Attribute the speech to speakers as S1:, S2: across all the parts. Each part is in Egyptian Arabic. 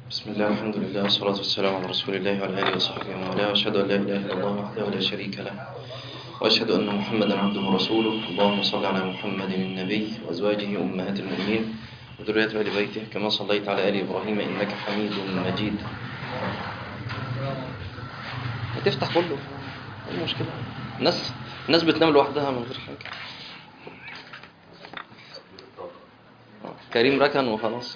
S1: بسم الله الحمد لله والصلاة والسلام على رسول الله وعلى آله وصحبه ومن والاه وأشهد أن لا إله إلا الله وحده لا شريك له وأشهد أن محمدا عبده ورسوله اللهم صل على محمد النبي وأزواجه أمهات المؤمنين وذرية آل بيته كما صليت على آل إبراهيم إنك حميد مجيد هتفتح كله ايه المشكلة الناس الناس بتنام لوحدها من غير حاجة كريم ركن وخلاص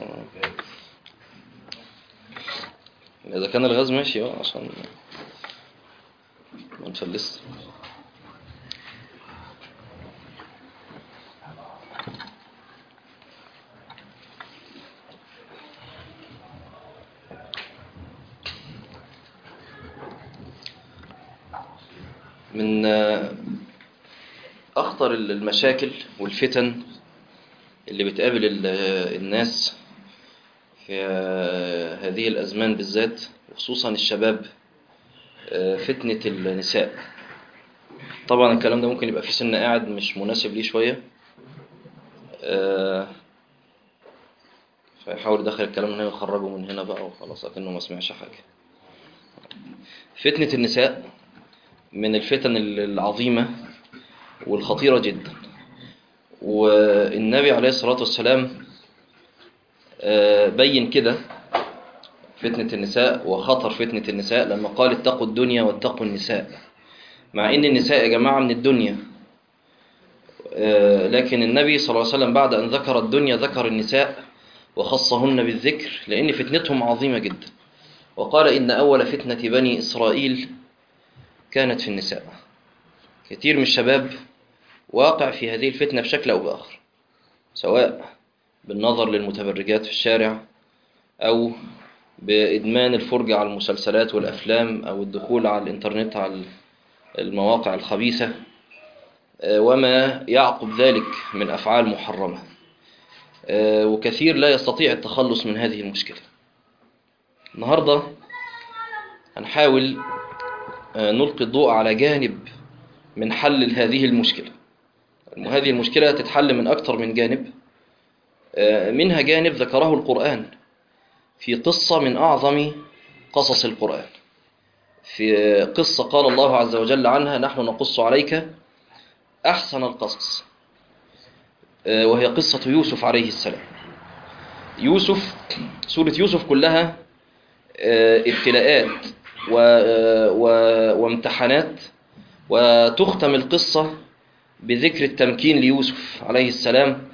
S1: إذا كان الغاز ماشي اه عشان ما نفلس من أخطر المشاكل والفتن اللي بتقابل الناس في هذه الأزمان بالذات وخصوصا الشباب فتنة النساء طبعا الكلام ده ممكن يبقى في سن قاعد مش مناسب ليه شوية فيحاول يدخل الكلام من هنا ويخرجه من هنا بقى وخلاص أكنه ما سمعش حاجة فتنة النساء من الفتن العظيمة والخطيرة جدا والنبي عليه الصلاة والسلام بين كده فتنة النساء وخطر فتنة النساء لما قال اتقوا الدنيا واتقوا النساء مع ان النساء يا جماعة من الدنيا لكن النبي صلى الله عليه وسلم بعد أن ذكر الدنيا ذكر النساء وخصهن بالذكر لأن فتنتهم عظيمة جدا وقال إن أول فتنة بني إسرائيل كانت في النساء كثير من الشباب واقع في هذه الفتنة بشكل أو بآخر سواء بالنظر للمتبرجات في الشارع أو بإدمان الفرجة على المسلسلات والأفلام أو الدخول على الإنترنت على المواقع الخبيثة وما يعقب ذلك من أفعال محرمة وكثير لا يستطيع التخلص من هذه المشكلة النهاردة هنحاول نلقي الضوء على جانب من حل هذه المشكلة هذه المشكلة تتحل من أكثر من جانب منها جانب ذكره القرآن في قصة من أعظم قصص القرآن في قصة قال الله عز وجل عنها نحن نقص عليك أحسن القصص وهي قصة يوسف عليه السلام يوسف سورة يوسف كلها ابتلاءات و... و... وامتحانات وتختم القصة بذكر التمكين ليوسف عليه السلام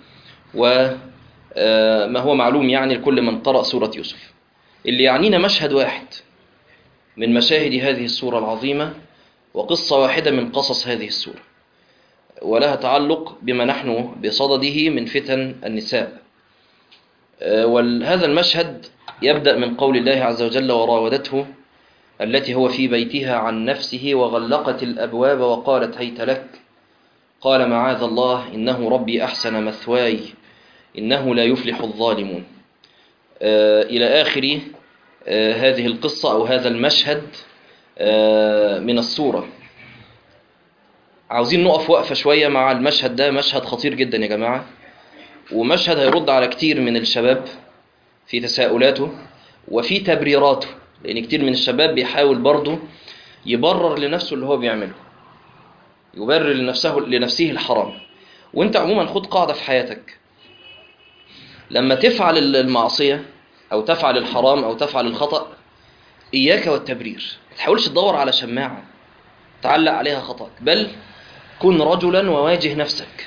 S1: وما هو معلوم يعني لكل من قرأ سورة يوسف اللي يعنينا مشهد واحد من مشاهد هذه السورة العظيمة وقصة واحدة من قصص هذه السورة ولها تعلق بما نحن بصدده من فتن النساء وهذا المشهد يبدأ من قول الله عز وجل وراودته التي هو في بيتها عن نفسه وغلقت الأبواب وقالت هيت لك قال معاذ الله إنه ربي أحسن مثواي إنه لا يفلح الظالمون إلى آخر هذه القصة أو هذا المشهد من السورة عاوزين نقف وقفة شوية مع المشهد ده مشهد خطير جدا يا جماعة ومشهد هيرد على كتير من الشباب في تساؤلاته وفي تبريراته لأن كتير من الشباب بيحاول برضه يبرر لنفسه اللي هو بيعمله يبرر لنفسه لنفسه الحرام وانت عموما خد قاعدة في حياتك لما تفعل المعصية أو تفعل الحرام أو تفعل الخطأ إياك والتبرير ما تحاولش تدور على شماعة تعلق عليها خطأك بل كن رجلا وواجه نفسك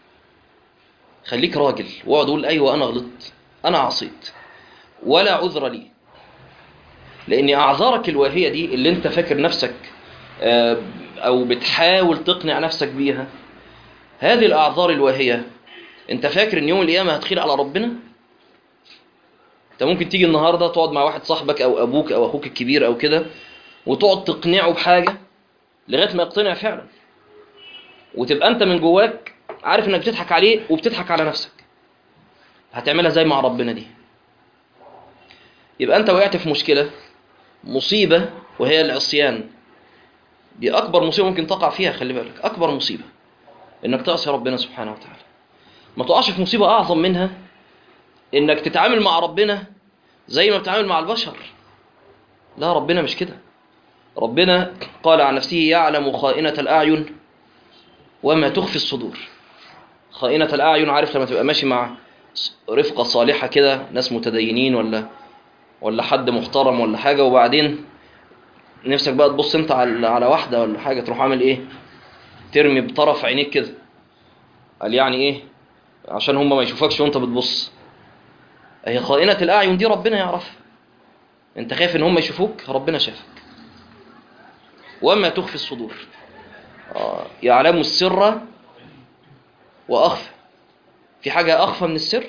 S1: خليك راجل واقعد قول أيوة أنا غلطت أنا عصيت ولا عذر لي لأن أعذارك الواهية دي اللي أنت فاكر نفسك أو بتحاول تقنع نفسك بيها هذه الأعذار الواهية أنت فاكر إن يوم القيامة هتخيل على ربنا أنت ممكن تيجي النهاردة تقعد مع واحد صاحبك أو أبوك أو أخوك الكبير أو كده وتقعد تقنعه بحاجة لغاية ما يقتنع فعلا وتبقى أنت من جواك عارف إنك بتضحك عليه وبتضحك على نفسك هتعملها زي مع ربنا دي يبقى أنت وقعت في مشكلة مصيبة وهي العصيان دي أكبر مصيبة ممكن تقع فيها خلي بالك أكبر مصيبة إنك تعصي ربنا سبحانه وتعالى ما تقعش في مصيبة أعظم منها إنك تتعامل مع ربنا زي ما بتعامل مع البشر لا ربنا مش كده ربنا قال عن نفسه يعلم خائنة الأعين وما تخفي الصدور خائنة الأعين عارف لما تبقى ماشي مع رفقة صالحة كده ناس متدينين ولا ولا حد محترم ولا حاجة وبعدين نفسك بقى تبص انت على على واحدة ولا حاجة تروح عامل ايه ترمي بطرف عينيك كده قال يعني ايه عشان هم ما يشوفكش وانت بتبص هي خائنة الأعين دي ربنا يعرفها انت خايف ان هم يشوفوك ربنا شافك وما تخفي الصدور آه، يعلم السر وأخفى في حاجة أخفى من السر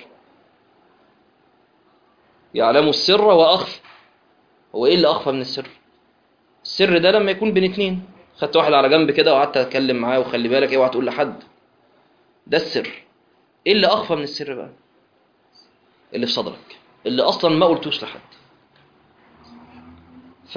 S1: يعلم السر وأخفى هو إيه اللي أخفى من السر السر ده لما يكون بين اتنين خدت واحد على جنب كده وقعدت أتكلم معاه وخلي بالك اوعى تقول لحد ده السر إيه اللي أخفى من السر بقى اللي في صدرك اللي أصلا ما قلتوش لحد ف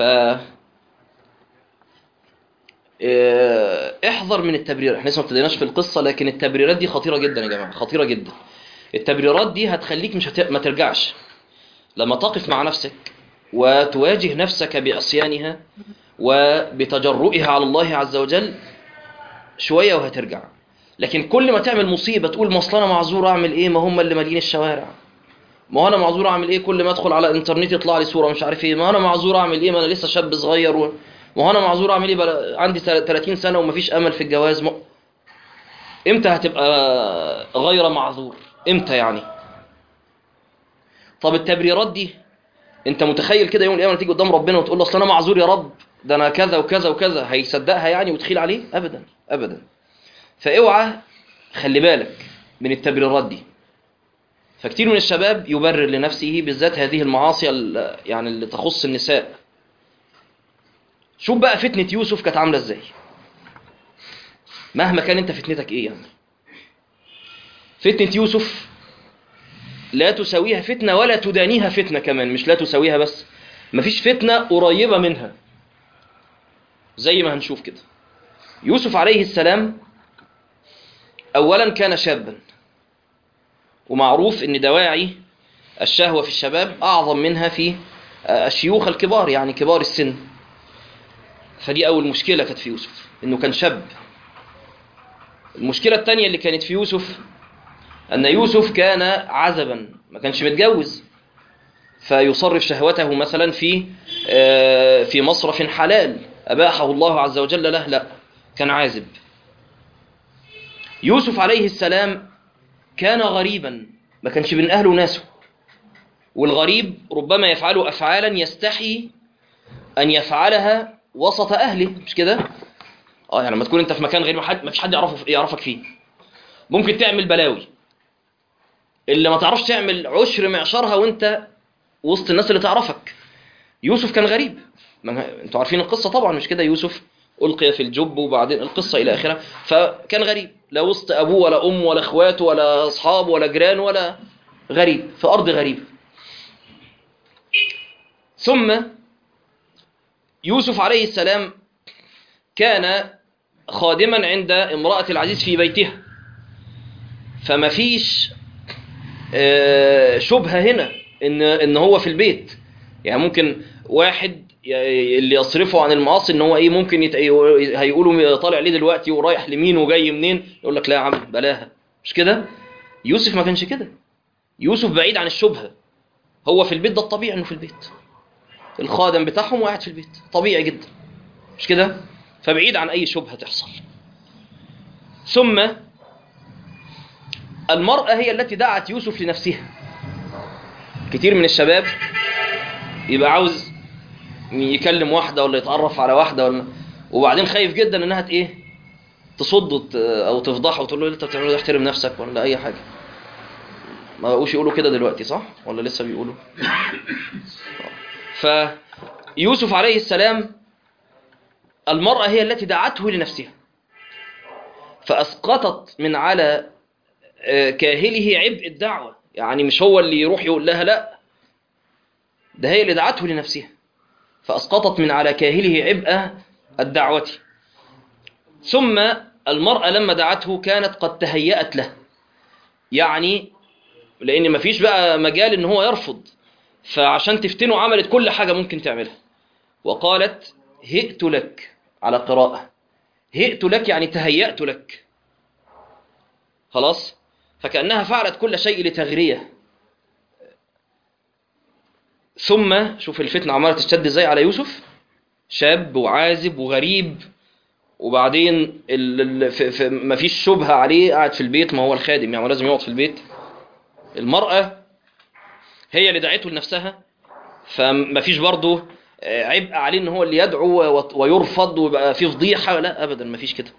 S1: إيه، احذر من التبرير احنا لسه ما ابتديناش في القصه لكن التبريرات دي خطيره جدا يا جماعه خطيره جدا التبريرات دي هتخليك مش هت... ما ترجعش لما تقف مع نفسك وتواجه نفسك بعصيانها وبتجرؤها على الله عز وجل شويه وهترجع لكن كل ما تعمل مصيبه تقول ما اصل انا معذور اعمل ايه ما هم اللي مالين الشوارع ما هو انا معذور اعمل ايه كل ما ادخل على الانترنت يطلع لي صوره مش عارف ايه ما انا معذور اعمل ايه ما انا لسه شاب صغير و... ما هو انا معذور اعمل ايه بلا... عندي 30 سنه ومفيش امل في الجواز م... امتى هتبقى غير معذور امتى يعني طب التبريرات دي انت متخيل كده يوم القيامه تيجي قدام ربنا وتقول له اصل انا معذور يا رب ده انا كذا وكذا وكذا هيصدقها يعني وتخيل عليه ابدا ابدا فاوعى خلي بالك من التبريرات دي فكتير من الشباب يبرر لنفسه بالذات هذه المعاصي ال- يعني اللي تخص النساء شوف بقى فتنة يوسف كانت عاملة ازاي مهما كان انت فتنتك ايه يعني فتنة يوسف لا تساويها فتنة ولا تدانيها فتنة كمان مش لا تساويها بس مفيش فتنة قريبة منها زي ما هنشوف كده يوسف عليه السلام أولا كان شابا ومعروف ان دواعي الشهوة في الشباب أعظم منها في الشيوخ الكبار يعني كبار السن فدي أول مشكلة كانت في يوسف إنه كان شاب المشكلة الثانية اللي كانت في يوسف أن يوسف كان عزبا ما كانش متجوز فيصرف شهوته مثلا في آه، في مصرف حلال أباحه الله عز وجل له لا كان عازب يوسف عليه السلام كان غريبا ما كانش بين أهله وناسه والغريب ربما يفعل أفعالا يستحي أن يفعلها وسط أهله مش كده؟ اه يعني لما تكون أنت في مكان غير ما حد ما فيش حد يعرفه يعرفك فيه ممكن تعمل بلاوي اللي ما تعرفش تعمل عشر معشرها وأنت وسط الناس اللي تعرفك يوسف كان غريب ما انتوا عارفين القصة طبعا مش كده يوسف ألقي في الجب وبعدين القصة إلى آخرها فكان غريب لا وسط أبوه ولا أمه ولا أخواته ولا أصحابه ولا جيران ولا غريب في أرض غريب ثم يوسف عليه السلام كان خادما عند امرأة العزيز في بيتها فما فيش آه، شبهة هنا إن, إن هو في البيت يعني ممكن واحد ي- اللي يصرفه عن المعاصي ان هو ايه ممكن يت... هيقولوا طالع ليه دلوقتي ورايح لمين وجاي منين يقول لك لا يا عم بلاها مش كده يوسف ما كانش كده يوسف بعيد عن الشبهة هو في البيت ده الطبيعي انه في البيت الخادم بتاعهم وقاعد في البيت طبيعي جدا مش كده فبعيد عن اي شبهة تحصل ثم المرأة هي التي دعت يوسف لنفسها كتير من الشباب يبقى عاوز يكلم واحدة ولا يتعرف على واحدة ولا وبعدين خايف جدا انها ت- ايه تصد وت- او تفضحه وتقول له إيه اللي انت بتعمله ده احترم نفسك ولا اي حاجة ما بقوش يقولوا كده دلوقتي صح ولا لسه بيقولوا فيوسف عليه السلام المرأة هي التي دعته لنفسها فأسقطت من على آه، كاهله عبء الدعوة يعني مش هو اللي يروح يقول لها لا ده هي اللي دعته لنفسها فأسقطت من على كاهله عبء الدعوة ثم المرأة لما دعته كانت قد تهيأت له يعني لأن مفيش بقى مجال إن هو يرفض فعشان تفتنه عملت كل حاجة ممكن تعملها وقالت هئت لك على قراءة هئت لك يعني تهيأت لك خلاص فكأنها فعلت كل شيء لتغرية ثم شوف الفتنة عمالة تشتد ازاي على يوسف شاب وعازب وغريب وبعدين ال... ال... ف... ف... مفيش شبهة عليه قاعد في البيت ما هو الخادم يعني هو لازم يقعد في البيت المرأة هي اللي دعته لنفسها فمفيش برضه آه، عبء عليه ان هو اللي يدعو و- ويرفض ويبقى في فضيحة لا ابدا مفيش كده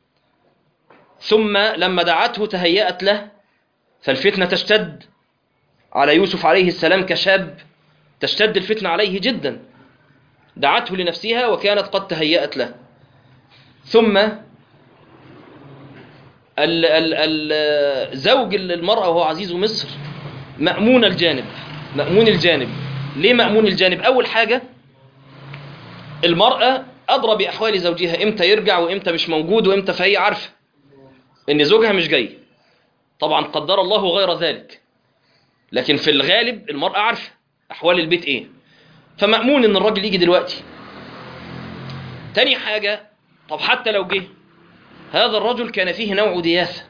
S1: ثم لما دعته تهيأت له فالفتنة تشتد على يوسف عليه السلام كشاب تشتد الفتنة عليه جدا دعته لنفسها وكانت قد تهيأت له ثم ال ال ال زوج المرأة وهو عزيز مصر مأمون الجانب مأمون الجانب ليه مأمون الجانب أول حاجة المرأة أدرى بأحوال زوجها إمتى يرجع وإمتى مش موجود وإمتى فهي عارفة إن زوجها مش جاي طبعا قدر الله غير ذلك لكن في الغالب المرأة عارفة أحوال البيت إيه فمأمون إن الراجل يجي دلوقتي تاني حاجة طب حتى لو جه هذا الرجل كان فيه نوع دياثة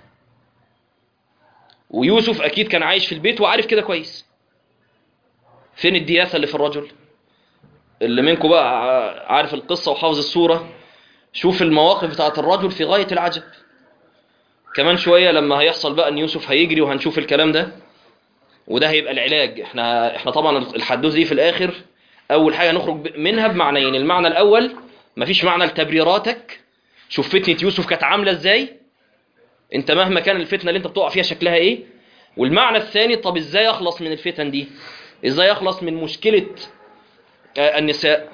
S1: ويوسف أكيد كان عايش في البيت وعارف كده كويس فين الدياثة اللي في الرجل اللي منكم بقى عارف القصة وحافظ الصورة شوف المواقف بتاعت الرجل في غاية العجب كمان شوية لما هيحصل بقى ان يوسف هيجري وهنشوف الكلام ده وده هيبقى العلاج احنا احنا طبعا الحدوث دي في الاخر اول حاجة نخرج منها بمعنيين المعنى الاول مفيش معنى لتبريراتك شوف فتنة يوسف كانت عاملة ازاي انت مهما كان الفتنة اللي انت بتقع فيها شكلها ايه والمعنى الثاني طب ازاي اخلص من الفتن دي ازاي اخلص من مشكلة آه، النساء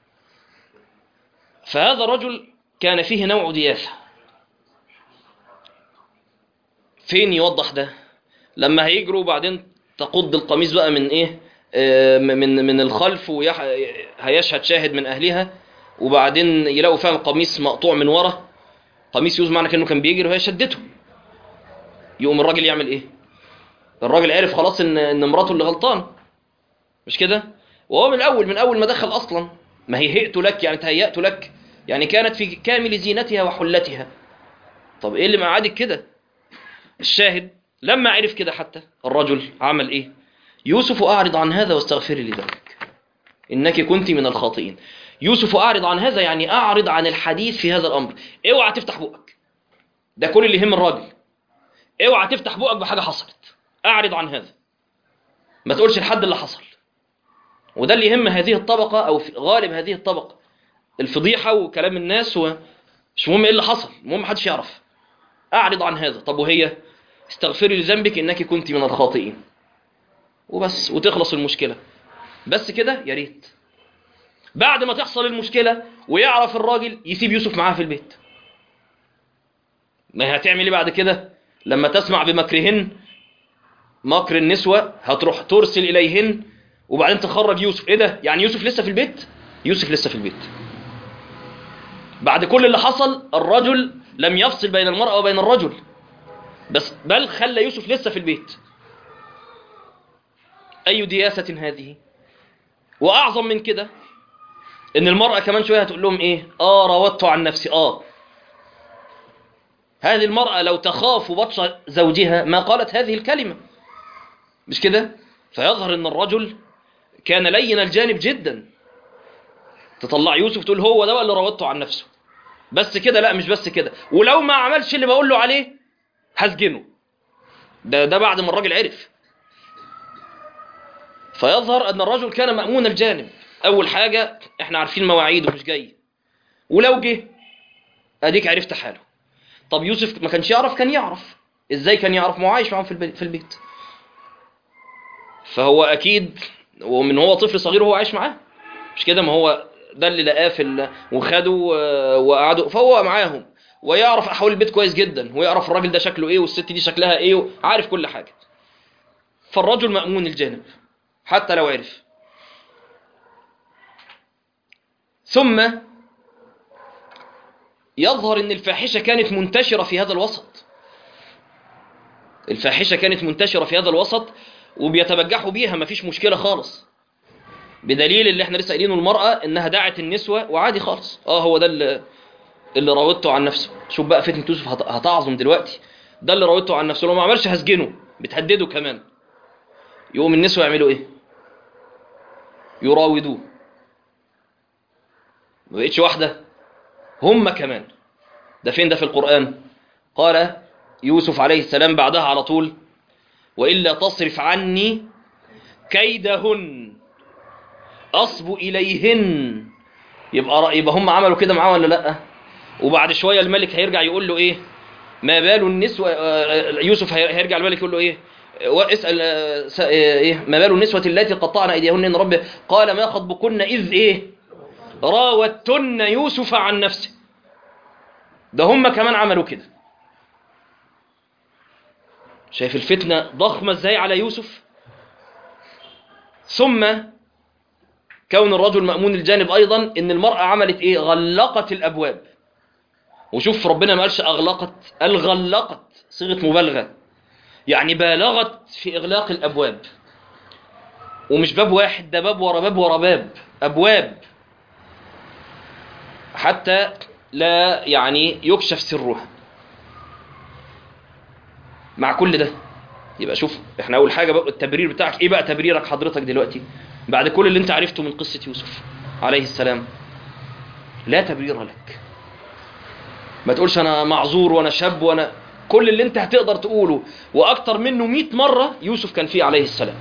S1: فهذا الرجل كان فيه نوع دياثة فين يوضح ده لما هيجروا وبعدين تقض القميص بقى من ايه آه، من من الخلف وهيشهد شاهد من اهلها وبعدين يلاقوا فعلا القميص مقطوع من ورا قميص يوسف معنى كانه كان بيجري وهي شدته يقوم الراجل يعمل ايه الراجل عرف خلاص ان ان مراته اللي غلطانه مش كده وهو من الاول من اول ما دخل اصلا ما هي هئت لك يعني تهيأت لك يعني كانت في كامل زينتها وحلتها طب ايه اللي معادك كده الشاهد لما عرف كده حتى الرجل عمل ايه يوسف اعرض عن هذا واستغفري لذنبك انك كنت من الخاطئين يوسف اعرض عن هذا يعني اعرض عن الحديث في هذا الامر اوعى تفتح بقك ده كل اللي يهم الراجل اوعى تفتح بقك بحاجه حصلت اعرض عن هذا ما تقولش لحد اللي حصل وده اللي يهم هذه الطبقه او في غالب هذه الطبقه الفضيحه وكلام الناس ومش مهم ايه اللي حصل المهم محدش يعرف اعرض عن هذا طب وهي استغفري لذنبك انك كنت من الخاطئين وبس وتخلص المشكله بس كده يا ريت بعد ما تحصل المشكله ويعرف الراجل يسيب يوسف معاها في البيت ما هي هتعمل ايه بعد كده لما تسمع بمكرهن مكر النسوة هتروح ترسل إليهن وبعدين تخرج يوسف إيه ده يعني يوسف لسه في البيت يوسف لسه في البيت بعد كل اللي حصل الرجل لم يفصل بين المرأة وبين الرجل بس بل خلى يوسف لسه في البيت أي دياسة هذه وأعظم من كده إن المرأة كمان شوية هتقول لهم إيه آه راودت عن نفسي آه هذه المرأة لو تخاف بطش زوجها ما قالت هذه الكلمة مش كده فيظهر ان الرجل كان لين الجانب جدا تطلع يوسف تقول هو ده بقى اللي راودته عن نفسه بس كده لا مش بس كده ولو ما عملش اللي بقول له عليه هسجنه ده ده بعد ما الراجل عرف فيظهر ان الرجل كان مأمون الجانب اول حاجة احنا عارفين مواعيده مش جاي ولو جه اديك عرفت حاله طب يوسف ما كانش يعرف كان يعرف ازاي كان يعرف ما هو عايش معاهم في البي- في البيت فهو اكيد ومن هو طفل صغير وهو عايش معاه مش كده ما هو ده اللي لقاه في ال- وخده و- وقعدوا فهو معاهم ويعرف احوال البيت كويس جدا ويعرف الراجل ده شكله ايه والست دي شكلها ايه عارف كل حاجه فالرجل مأمون الجانب حتى لو عرف ثم يظهر ان الفاحشه كانت منتشره في هذا الوسط الفاحشه كانت منتشره في هذا الوسط وبيتبجحوا بيها مفيش مشكلة خالص بدليل اللي احنا لسه قايلينه المرأة انها دعت النسوة وعادي خالص اه هو ده اللي, اللي راودته عن نفسه شوف بقى فتنة يوسف هت- هتعظم دلوقتي ده اللي راودته عن نفسه لو ما عملش هسجنه بتهدده كمان يقوم النسوة يعملوا ايه يراودوه ما بقتش واحدة هم كمان ده فين ده في القرآن قال يوسف عليه السلام بعدها على طول وإلا تصرف عني كيدهن أصب إليهن يبقى يبقى هم عملوا كده معاه ولا لأ وبعد شوية الملك هيرجع يقول له إيه ما بال النسوة آه، يوسف هي- هيرجع الملك يقول له إيه واسأل آه، س- آه، إيه ما بال النسوة اللاتي قطعن أيديهن إن رب قال ما خطبكن إذ إيه راوتن يوسف عن نفسه ده هم كمان عملوا كده شايف الفتنة ضخمة ازاي على يوسف ثم كون الرجل مأمون الجانب أيضا إن المرأة عملت إيه غلقت الأبواب وشوف ربنا ما قالش أغلقت قال غلقت صيغة مبالغة يعني بالغت في إغلاق الأبواب ومش باب واحد ده باب ورا باب ورا باب أبواب حتى لا يعني يكشف سرها مع كل ده يبقى شوف احنا اول حاجه بقى التبرير بتاعك ايه بقى تبريرك حضرتك دلوقتي بعد كل اللي انت عرفته من قصه يوسف عليه السلام لا تبرير لك ما تقولش انا معذور وانا شاب وانا كل اللي انت هتقدر تقوله واكتر منه 100 مره يوسف كان فيه عليه السلام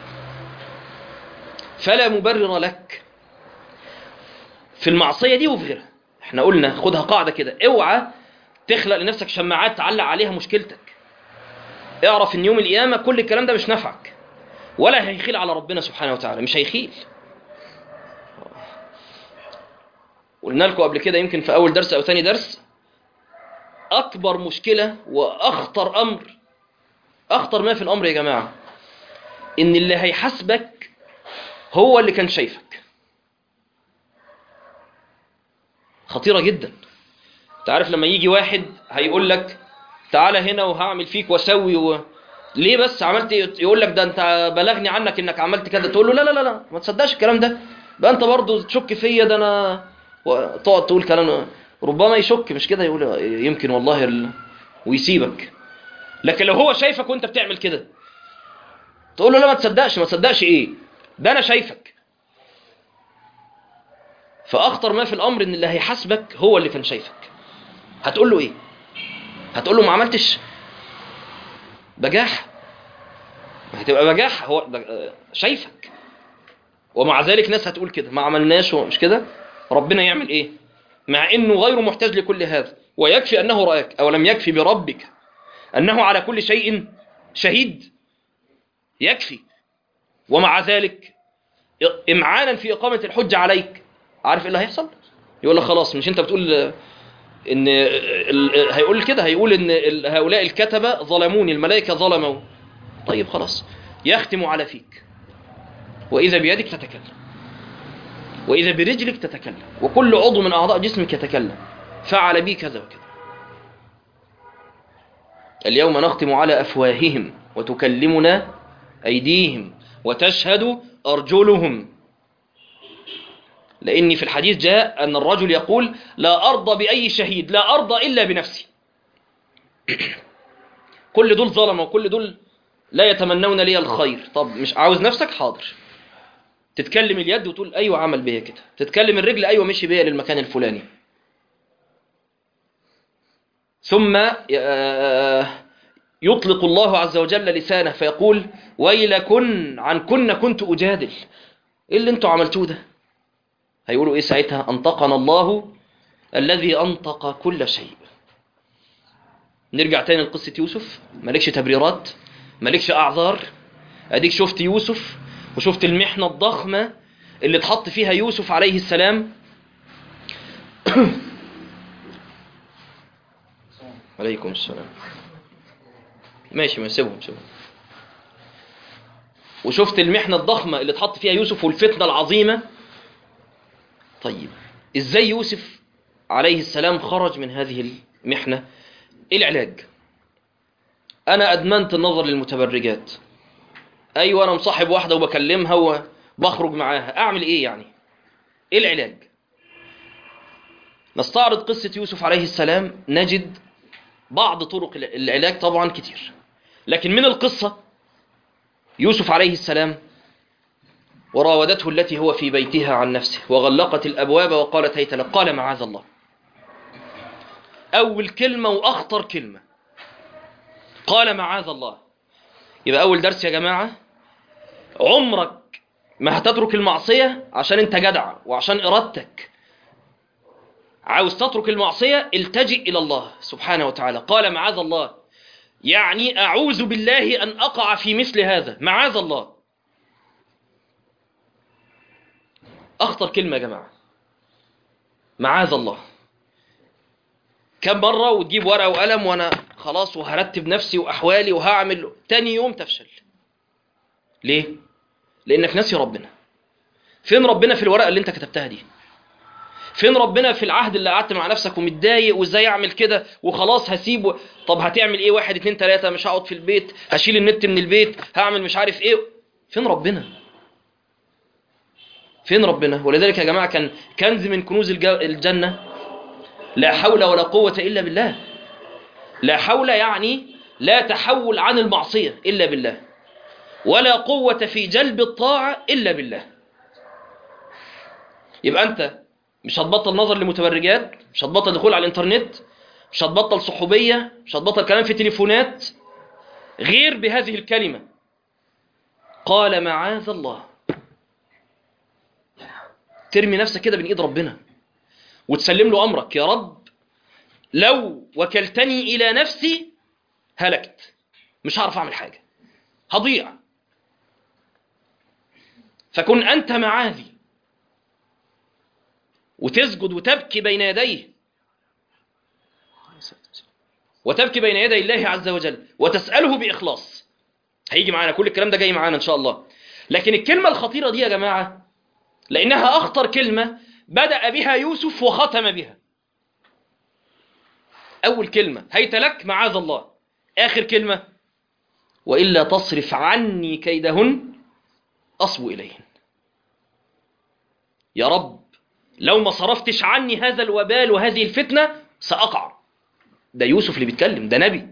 S1: فلا مبرر لك في المعصيه دي وفي غيرها احنا قلنا خدها قاعده كده اوعى تخلق لنفسك شماعات تعلق عليها مشكلتك اعرف ان يوم القيامه كل الكلام ده مش نافعك ولا هيخيل على ربنا سبحانه وتعالى مش هيخيل قلنا لكم قبل كده يمكن في اول درس او ثاني درس اكبر مشكله واخطر امر اخطر ما في الامر يا جماعه ان اللي هيحاسبك هو اللي كان شايفك خطيره جدا انت عارف لما يجي واحد هيقول لك تعالى هنا وهعمل فيك واسوي و... ليه بس عملت إيه؟ يقول لك ده انت بلغني عنك انك عملت كذا تقول له لا لا لا لا ما تصدقش الكلام ده بقى انت برضه تشك فيا ده انا وتقعد تقول كلام ربما يشك مش كده يقول يمكن والله ال... ويسيبك لكن لو هو شايفك وانت بتعمل كده تقول له لا ما تصدقش ما تصدقش ايه ده انا شايفك فاخطر ما في الامر ان اللي هيحاسبك هو اللي كان شايفك هتقول له ايه هتقول له ما عملتش بجاح ما هتبقى بجاح هو ده- شايفك ومع ذلك ناس هتقول كده ما عملناش مش كده ربنا يعمل ايه مع انه غير محتاج لكل هذا ويكفي انه راك او لم يكفي بربك انه على كل شيء شهيد يكفي ومع ذلك امعانا في اقامه الحجه عليك عارف ايه اللي هيحصل يقول لك خلاص مش انت بتقول ان ال- هيقول كده هيقول ان ال- هؤلاء الكتبه ظلموني الملائكه ظلموا طيب خلاص يختم على فيك واذا بيدك تتكلم واذا برجلك تتكلم وكل عضو من اعضاء جسمك يتكلم فعل بي كذا وكذا اليوم نختم على افواههم وتكلمنا ايديهم وتشهد ارجلهم لأن في الحديث جاء أن الرجل يقول لا أرضى بأي شهيد لا أرضى إلا بنفسي كل دول ظلموا وكل دول لا يتمنون لي الخير طب مش عاوز نفسك حاضر تتكلم اليد وتقول أيوة عمل بيا كده تتكلم الرجل أيوة مشي بيا للمكان الفلاني ثم آه، يطلق الله عز وجل لسانه فيقول ويلكن عن كن كنت أجادل إيه اللي انتوا عملتوه ده هيقولوا ايه ساعتها انطقنا الله الذي انطق كل شيء نرجع تاني لقصة يوسف مالكش تبريرات مالكش اعذار اديك شفت يوسف وشفت المحنة الضخمة اللي اتحط فيها يوسف عليه السلام عليكم السلام ماشي ما سيبهم سيبهم وشفت المحنة الضخمة اللي اتحط فيها يوسف والفتنة العظيمة طيب ازاي يوسف عليه السلام خرج من هذه المحنة ايه العلاج انا ادمنت النظر للمتبرجات ايوه انا مصاحب واحده وبكلمها وبخرج معاها اعمل ايه يعني ايه العلاج نستعرض قصه يوسف عليه السلام نجد بعض طرق العلاج طبعا كتير لكن من القصه يوسف عليه السلام وراودته التي هو في بيتها عن نفسه وغلقت الابواب وقالت هيت لك قال معاذ الله اول كلمه واخطر كلمه قال معاذ الله يبقى اول درس يا جماعه عمرك ما هتترك المعصيه عشان انت جدع وعشان ارادتك عاوز تترك المعصيه التجئ الى الله سبحانه وتعالى قال معاذ الله يعني اعوذ بالله ان اقع في مثل هذا معاذ الله اخطر كلمه يا جماعه معاذ الله كم مره وتجيب ورقه وقلم وانا خلاص وهرتب نفسي واحوالي وهعمل تاني يوم تفشل ليه لانك ناسي ربنا فين ربنا في الورقه اللي انت كتبتها دي فين ربنا في العهد اللي قعدت مع نفسك ومتضايق وازاي اعمل كده وخلاص هسيبه طب هتعمل ايه واحد اتنين تلاته مش هقعد في البيت هشيل النت من البيت هعمل مش عارف ايه فين ربنا فين ربنا ولذلك يا جماعه كان كنز من كنوز الج- الجنه لا حول ولا قوه الا بالله لا حول يعني لا تحول عن المعصيه الا بالله ولا قوه في جلب الطاعه الا بالله يبقى انت مش هتبطل نظر لمتبرجات مش هتبطل دخول على الانترنت مش هتبطل صحوبيه مش هتبطل كلام في تليفونات غير بهذه الكلمه قال معاذ الله ترمي نفسك كده بين ايد ربنا وتسلم له امرك يا رب لو وكلتني الى نفسي هلكت مش هعرف اعمل حاجه هضيع فكن انت معاذي وتسجد وتبكي بين يديه وتبكي بين يدي الله عز وجل وتسأله بإخلاص هيجي معانا كل الكلام ده جاي معانا إن شاء الله لكن الكلمة الخطيرة دي يا جماعة لأنها أخطر كلمة بدأ بها يوسف وختم بها أول كلمة هيت لك معاذ الله آخر كلمة وإلا تصرف عني كيدهن أصب إليهن يا رب لو ما صرفتش عني هذا الوبال وهذه الفتنة سأقع ده يوسف اللي بيتكلم ده نبي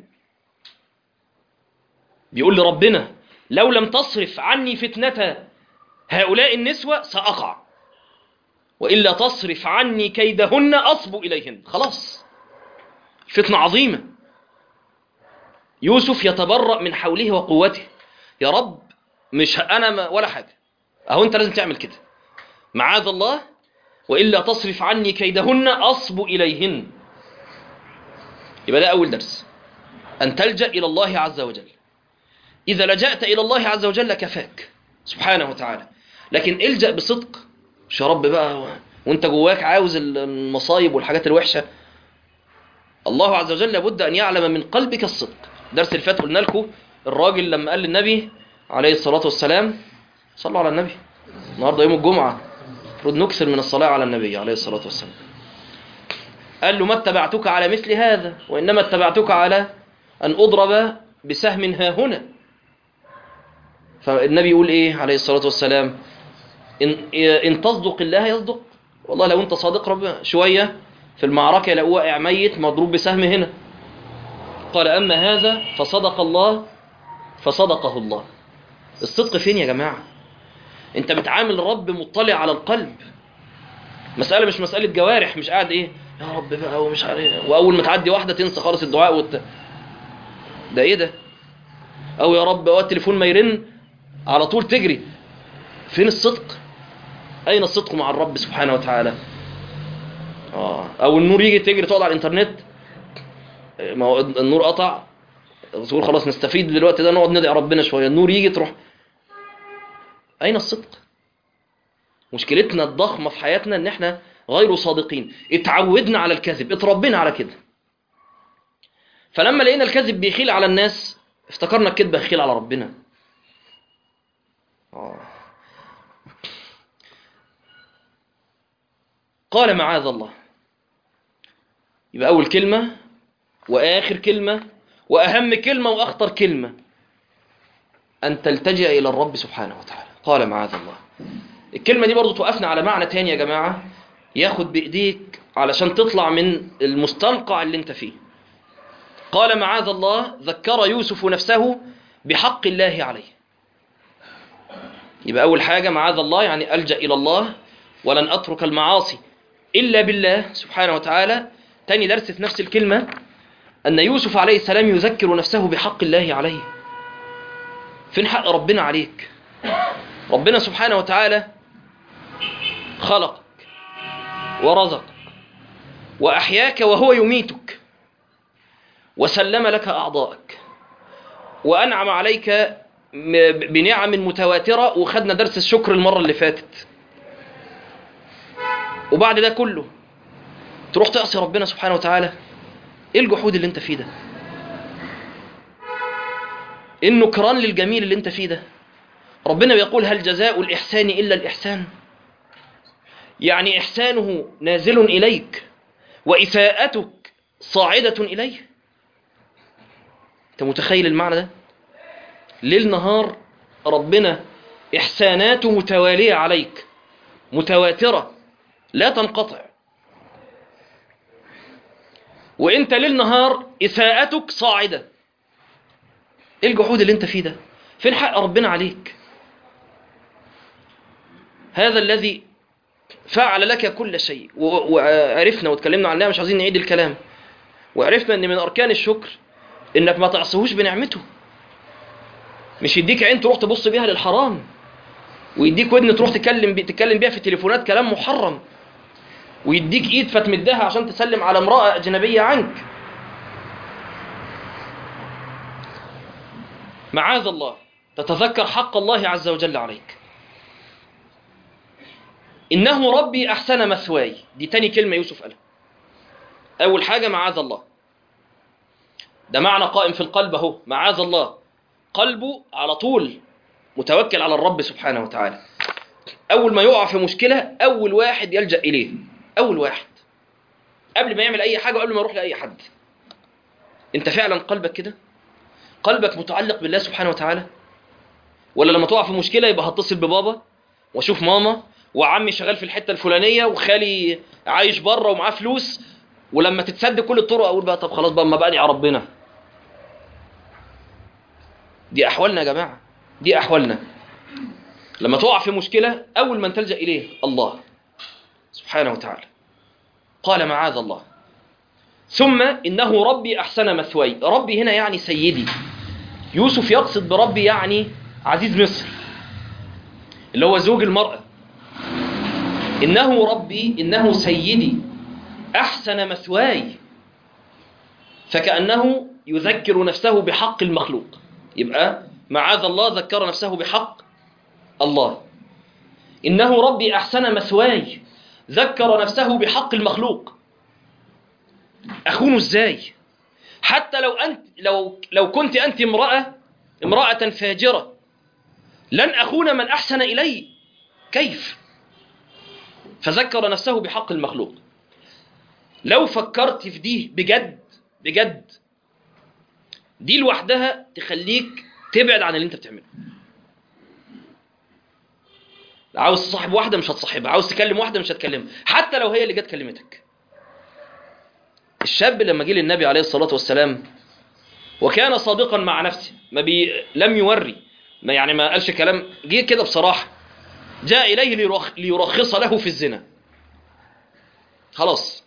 S1: بيقول لربنا لو لم تصرف عني فتنة هؤلاء النسوة سأقع وإلا تصرف عني كيدهن أصب إليهن خلاص فتنة عظيمة يوسف يتبرأ من حوله وقوته يا رب مش أنا ما ولا حاجة أهو أنت لازم تعمل كده معاذ الله وإلا تصرف عني كيدهن أصب إليهن يبقى ده أول درس أن تلجأ إلى الله عز وجل إذا لجأت إلى الله عز وجل كفاك سبحانه وتعالى لكن الجأ بصدق مش يا رب بقى و... وانت جواك عاوز المصايب والحاجات الوحشة الله عز وجل لابد أن يعلم من قلبك الصدق درس اللي فات قلنا لكم الراجل لما قال للنبي عليه الصلاة والسلام صلوا على النبي النهارده يوم الجمعة المفروض نكثر من الصلاة على النبي عليه الصلاة والسلام قال له ما اتبعتك على مثل هذا وإنما اتبعتك على أن أضرب بسهم ها هنا فالنبي يقول إيه عليه الصلاة والسلام إن, إن تصدق الله يصدق والله لو أنت صادق رب شوية في المعركة لو واقع ميت مضروب بسهم هنا قال أما هذا فصدق الله فصدقه الله الصدق فين يا جماعة انت بتعامل الرب مطلع على القلب مسألة مش مسألة جوارح مش قاعد ايه يا رب بقى ومش عارف واول ما تعدي واحدة تنسى خالص الدعاء والت... ده ايه ده او يا رب وقت التليفون ما يرن على طول تجري فين الصدق اين الصدق مع الرب سبحانه وتعالى اه او النور يجي تجري تقعد على الانترنت ما هو النور قطع تقول خلاص نستفيد دلوقتي ده نقعد ندعي ربنا شويه النور يجي تروح أين الصدق؟ مشكلتنا الضخمة في حياتنا إن إحنا غير صادقين اتعودنا على الكذب اتربينا على كده فلما لقينا الكذب بيخيل على الناس افتكرنا الكذب هيخيل على ربنا آه. قال معاذ الله يبقى أول كلمة وآخر كلمة وأهم كلمة وأخطر كلمة أن تلتجئ إلى الرب سبحانه وتعالى قال معاذ الله الكلمة دي برضو توقفنا على معنى تاني يا جماعة ياخد بإيديك علشان تطلع من المستنقع اللي انت فيه قال معاذ الله ذكر يوسف نفسه بحق الله عليه يبقى أول حاجة معاذ الله يعني ألجأ إلى الله ولن أترك المعاصي إلا بالله سبحانه وتعالى تاني درس في نفس الكلمة أن يوسف عليه السلام يذكر نفسه بحق الله عليه فين حق ربنا عليك ربنا سبحانه وتعالى خلقك ورزقك وأحياك وهو يميتك وسلم لك أعضائك وأنعم عليك م- بنعم متواترة وخدنا درس الشكر المرة اللي فاتت وبعد ده كله تروح تعصي ربنا سبحانه وتعالى ايه الجحود اللي انت فيه ده ايه النكران للجميل اللي انت فيه ده ربنا بيقول هل جزاء الإحسان إلا الإحسان يعني إحسانه نازل إليك وإساءتك صاعدة إليه أنت متخيل المعنى ده ليل نهار ربنا إحساناته متوالية عليك متواترة لا تنقطع وانت ليل نهار إساءتك صاعدة ايه الجحود اللي انت فيه ده فين حق ربنا عليك هذا الذي فعل لك كل شيء و- وعرفنا واتكلمنا عنها مش عايزين نعيد الكلام وعرفنا ان من اركان الشكر انك ما تعصيهوش بنعمته مش يديك عين تروح تبص بيها للحرام ويديك ودن تروح تكلم بي تتكلم بيها في التليفونات كلام محرم ويديك ايد فتمدها عشان تسلم على امرأة اجنبية عنك معاذ الله تتذكر حق الله عز وجل عليك إنه ربي أحسن مثواي دي تاني كلمة يوسف قالها أول حاجة معاذ الله ده معنى قائم في القلب أهو معاذ الله قلبه على طول متوكل على الرب سبحانه وتعالى أول ما يقع في مشكلة أول واحد يلجأ إليه أول واحد قبل ما يعمل أي حاجة وقبل ما يروح لأي حد أنت فعلا قلبك كده قلبك متعلق بالله سبحانه وتعالى ولا لما تقع في مشكلة يبقى هتصل ببابا واشوف ماما وعمي شغال في الحتة الفلانية وخالي عايش بره ومعاه فلوس ولما تتسد كل الطرق اقول بقى طب خلاص بقى ما بقى يا ربنا دي احوالنا يا جماعة دي احوالنا لما تقع في مشكلة اول من تلجأ اليه الله سبحانه وتعالى قال معاذ الله ثم إنه ربي أحسن مثواي ربي هنا يعني سيدي يوسف يقصد بربي يعني عزيز مصر اللي هو زوج المرأة إنه ربي إنه سيدي أحسن مثواي فكأنه يذكر نفسه بحق المخلوق يبقى معاذ الله ذكر نفسه بحق الله إنه ربي أحسن مثواي ذكر نفسه بحق المخلوق أخونه إزاي حتى لو أنت لو لو كنت أنت امرأة امرأة فاجرة لن أخون من أحسن إلي كيف فذكر نفسه بحق المخلوق لو فكرت في دي بجد بجد دي لوحدها تخليك تبعد عن اللي انت بتعمله عاوز تصاحب واحده مش هتصاحبها عاوز تكلم واحده مش هتكلمها حتى لو هي اللي جت كلمتك الشاب لما جه للنبي عليه الصلاه والسلام وكان صادقا مع نفسه ما بي لم يوري ما يعني ما قالش كلام جه كده بصراحه جاء اليه ليرخ... ليرخص له في الزنا خلاص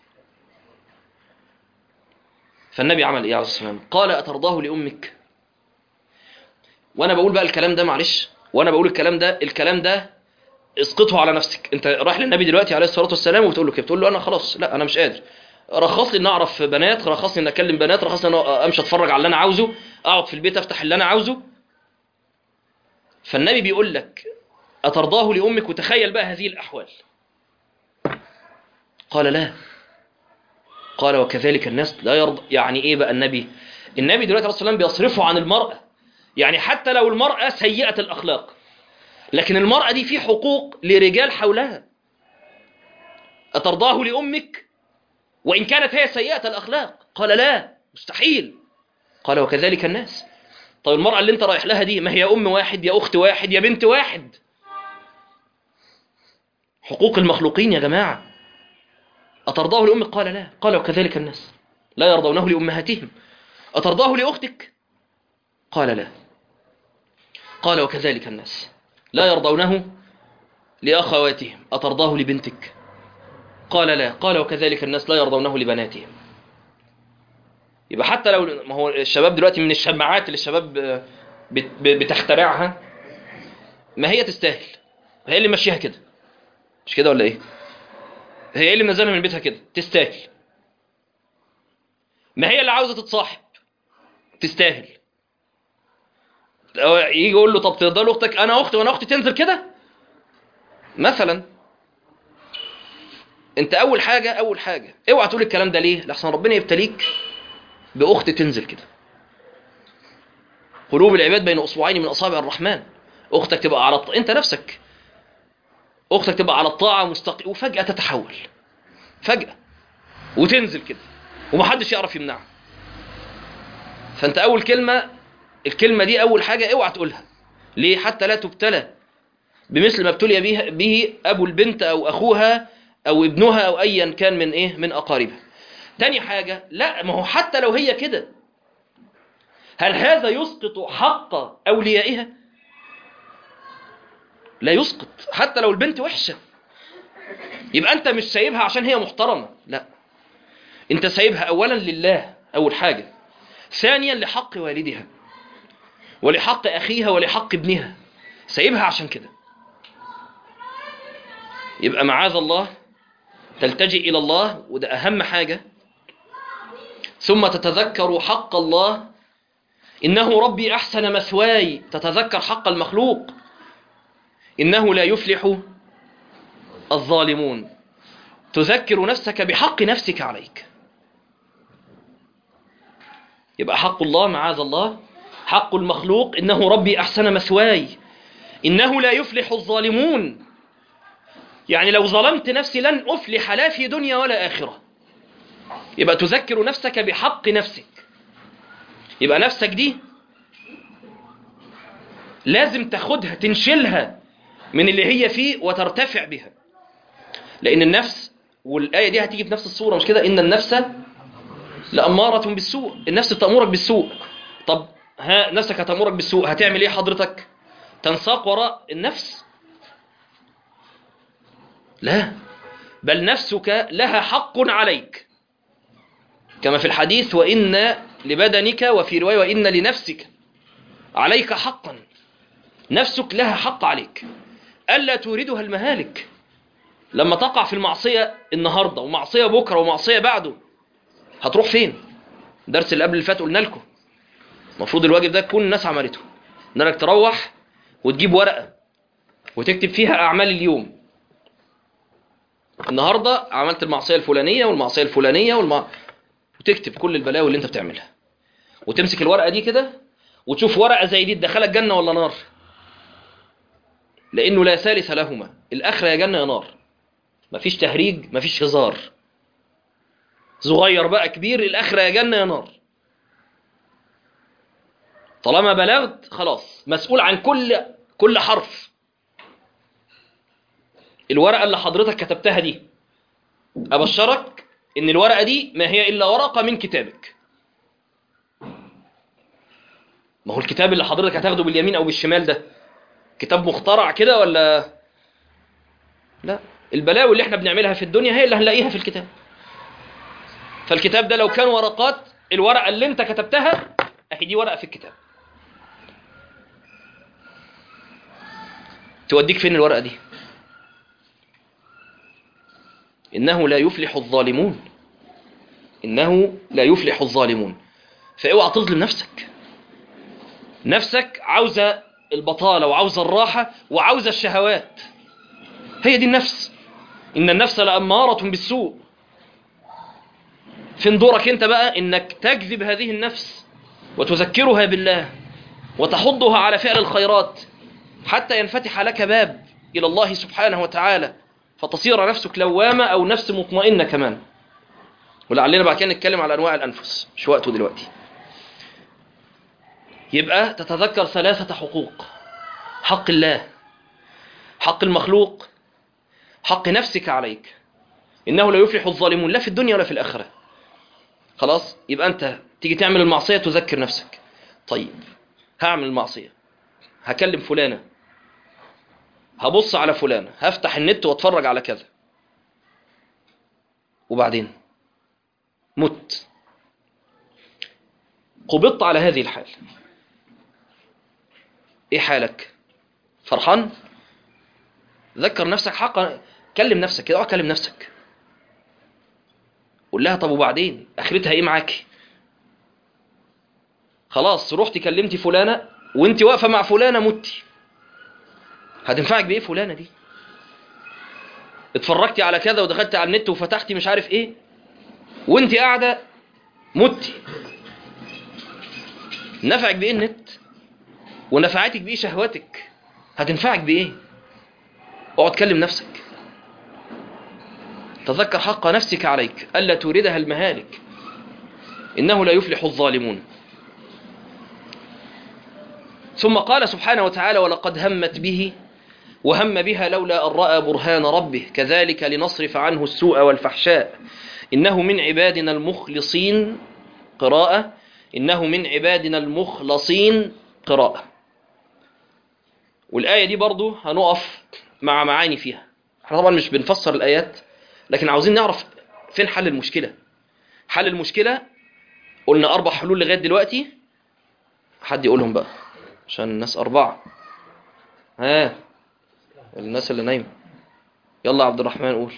S1: فالنبي عمل ايه عليه الصلاه والسلام قال اترضاه لامك وانا بقول بقى الكلام ده معلش وانا بقول الكلام ده الكلام ده اسقطه على نفسك انت رايح للنبي دلوقتي عليه الصلاه والسلام وبتقول له كده بتقول له انا خلاص لا انا مش قادر رخص لي ان اعرف بنات رخص لي ان اكلم بنات رخص لي ان امشي اتفرج على اللي انا عاوزه اقعد في البيت افتح اللي انا عاوزه فالنبي بيقول لك اترضاه لامك وتخيل بقى هذه الاحوال قال لا قال وكذلك الناس لا يرضى يعني ايه بقى النبي النبي دلوقتي عليه الصلاه والسلام بيصرفه عن المراه يعني حتى لو المراه سيئه الاخلاق لكن المرأة دي في حقوق لرجال حولها أترضاه لأمك وإن كانت هي سيئة الأخلاق قال لا مستحيل قال وكذلك الناس طب المرأة اللي انت رايح لها دي ما هي ام واحد يا اخت واحد يا بنت واحد حقوق المخلوقين يا جماعة أترضاه لأمك قال لا قال وكذلك الناس لا يرضونه لأمهاتهم أترضاه لأختك قال لا قال وكذلك الناس لا يرضونه لأخواتهم أترضاه لبنتك قال لا قال وكذلك الناس لا يرضونه لبناتهم يبقى حتى لو ما هو الشباب دلوقتي من الشماعات اللي الشباب بت- بتخترعها ما هي تستاهل هي اللي ماشيها كده مش كده ولا ايه هي اللي منزلها من بيتها كده تستاهل ما هي اللي عاوزه تتصاحب تستاهل أو يجي يقول له طب ترضى لاختك انا اختي وانا اختي تنزل كده مثلا انت اول حاجه اول حاجه اوعى تقول الكلام ده ليه لحسن ربنا يبتليك باخت تنزل كده قلوب العباد بين اصبعين من اصابع الرحمن اختك تبقى على الط... انت نفسك اختك تبقى على الطاعه مستقيم وفجاه تتحول فجاه وتنزل كده ومحدش يعرف يمنعها فانت اول كلمه الكلمه دي اول حاجه اوعى تقولها ليه حتى لا تبتلى بمثل ما ابتلي به, به ابو البنت او اخوها او ابنها او ايا كان من ايه من اقاربها تاني حاجه لا ما هو حتى لو هي كده هل هذا يسقط حق اوليائها لا يسقط حتى لو البنت وحشه يبقى انت مش سايبها عشان هي محترمه لا انت سايبها اولا لله اول حاجه ثانيا لحق والدها ولحق اخيها ولحق ابنها سايبها عشان كده يبقى معاذ الله تلتجئ الى الله وده اهم حاجه ثم تتذكر حق الله انه ربي احسن مثواي تتذكر حق المخلوق انه لا يفلح الظالمون تذكر نفسك بحق نفسك عليك يبقى حق الله معاذ الله حق المخلوق إنه ربي أحسن مثواي إنه لا يفلح الظالمون يعني لو ظلمت نفسي لن أفلح لا في دنيا ولا آخرة يبقى تذكر نفسك بحق نفسك يبقى نفسك دي لازم تاخدها تنشلها من اللي هي فيه وترتفع بها لأن النفس والآية دي هتيجي في نفس الصورة مش كده إن النفس لأمارة بالسوء النفس بتأمرك بالسوء طب ها نفسك هتأمرك بالسوء هتعمل ايه حضرتك تنساق وراء النفس لا بل نفسك لها حق عليك كما في الحديث وإن لبدنك وفي رواية وإن لنفسك عليك حقا نفسك لها حق عليك ألا توردها المهالك لما تقع في المعصية النهاردة ومعصية بكرة ومعصية بعده هتروح فين درس اللي قبل اللي فات قلنا لكم المفروض الواجب ده تكون الناس عملته انك تروح وتجيب ورقة وتكتب فيها أعمال اليوم النهاردة عملت المعصية الفلانية والمعصية الفلانية والمع... وتكتب كل البلاوي اللي انت بتعملها وتمسك الورقة دي كده وتشوف ورقة زي دي تدخلك جنة ولا نار لأنه لا ثالث لهما الآخرة يا جنة يا نار مفيش تهريج مفيش هزار صغير بقى كبير الآخرة يا جنة يا نار طالما بلغت خلاص مسؤول عن كل كل حرف الورقة اللي حضرتك كتبتها دي أبشرك إن الورقة دي ما هي إلا ورقة من كتابك ما هو الكتاب اللي حضرتك هتاخده باليمين أو بالشمال ده كتاب مخترع كده ولا لا البلاوي اللي احنا بنعملها في الدنيا هي اللي هنلاقيها في الكتاب فالكتاب ده لو كان ورقات الورقة اللي انت كتبتها اهي دي ورقة في الكتاب توديك فين الورقة دي إنه لا يفلح الظالمون إنه لا يفلح الظالمون فاوعى تظلم نفسك نفسك عاوزة البطالة وعاوزة الراحة وعاوزة الشهوات هي دي النفس إن النفس لأمارة بالسوء فين دورك انت بقى انك تجذب هذه النفس وتذكرها بالله وتحضها على فعل الخيرات حتى ينفتح لك باب إلى الله سبحانه وتعالى فتصير نفسك لوامة أو نفس مطمئنة كمان ولعلنا بعد كده نتكلم على أنواع الأنفس مش وقته دلوقتي يبقى تتذكر ثلاثة حقوق حق الله حق المخلوق حق نفسك عليك إنه لا يفلح الظالمون لا في الدنيا ولا في الآخرة خلاص يبقى أنت تيجي تعمل المعصية تذكر نفسك طيب هعمل المعصية هكلم فلانة هبص على فلانة هفتح النت واتفرج على كذا وبعدين مت قبضت على هذه الحال ايه حالك فرحان ذكر نفسك حقا كلم نفسك كده اقعد كلم نفسك قول لها طب وبعدين اخرتها ايه معاكي خلاص رحتي كلمتي فلانه وانت واقفه مع فلانه متي هتنفعك بايه فلانه دي اتفرجتي على كذا ودخلت على النت وفتحتي مش عارف ايه وانت قاعده متي نفعك بايه النت ونفعتك بايه شهواتك هتنفعك بايه اقعد كلم نفسك تذكر حق نفسك عليك الا توردها المهالك انه لا يفلح الظالمون ثم قال سبحانه وتعالى ولقد همت به وهم بها لولا أن رأى برهان ربه كذلك لنصرف عنه السوء والفحشاء إنه من عبادنا المخلصين قراءة إنه من عبادنا المخلصين قراءة والآية دي برضو هنقف مع معاني فيها احنا طبعا مش بنفسر الآيات لكن عاوزين نعرف فين حل المشكلة حل المشكلة قلنا أربع حلول لغاية دلوقتي حد يقولهم بقى عشان الناس أربعة ها الناس اللي نايمة يلا يا عبد الرحمن قول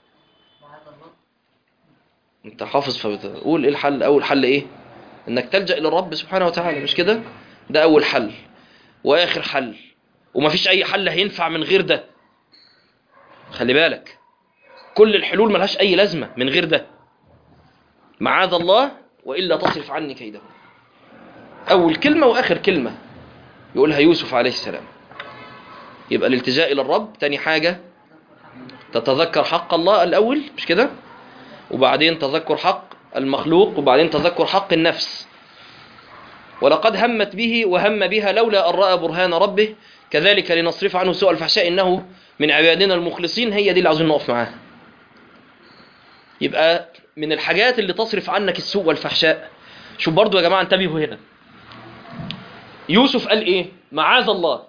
S1: انت حافظ فقول ايه الحل اول حل ايه انك تلجأ الى الرب سبحانه وتعالى مش كده ده اول حل واخر حل ومفيش اي حل هينفع من غير ده خلي بالك كل الحلول ملهاش اي لازمة من غير ده معاذ الله وإلا تصرف عني كيده أول كلمة وآخر كلمة يقولها يوسف عليه السلام يبقى الالتجاء إلى الرب تاني حاجة تتذكر حق الله الأول مش كده وبعدين تذكر حق المخلوق وبعدين تذكر حق النفس ولقد همت به وهم بها لولا أن رأى برهان ربه كذلك لنصرف عنه سوء الفحشاء إنه من عبادنا المخلصين هي دي اللي عاوزين نقف معاها يبقى من الحاجات اللي تصرف عنك السوء والفحشاء شوف برضو يا جماعة انتبهوا هنا يوسف قال ايه معاذ الله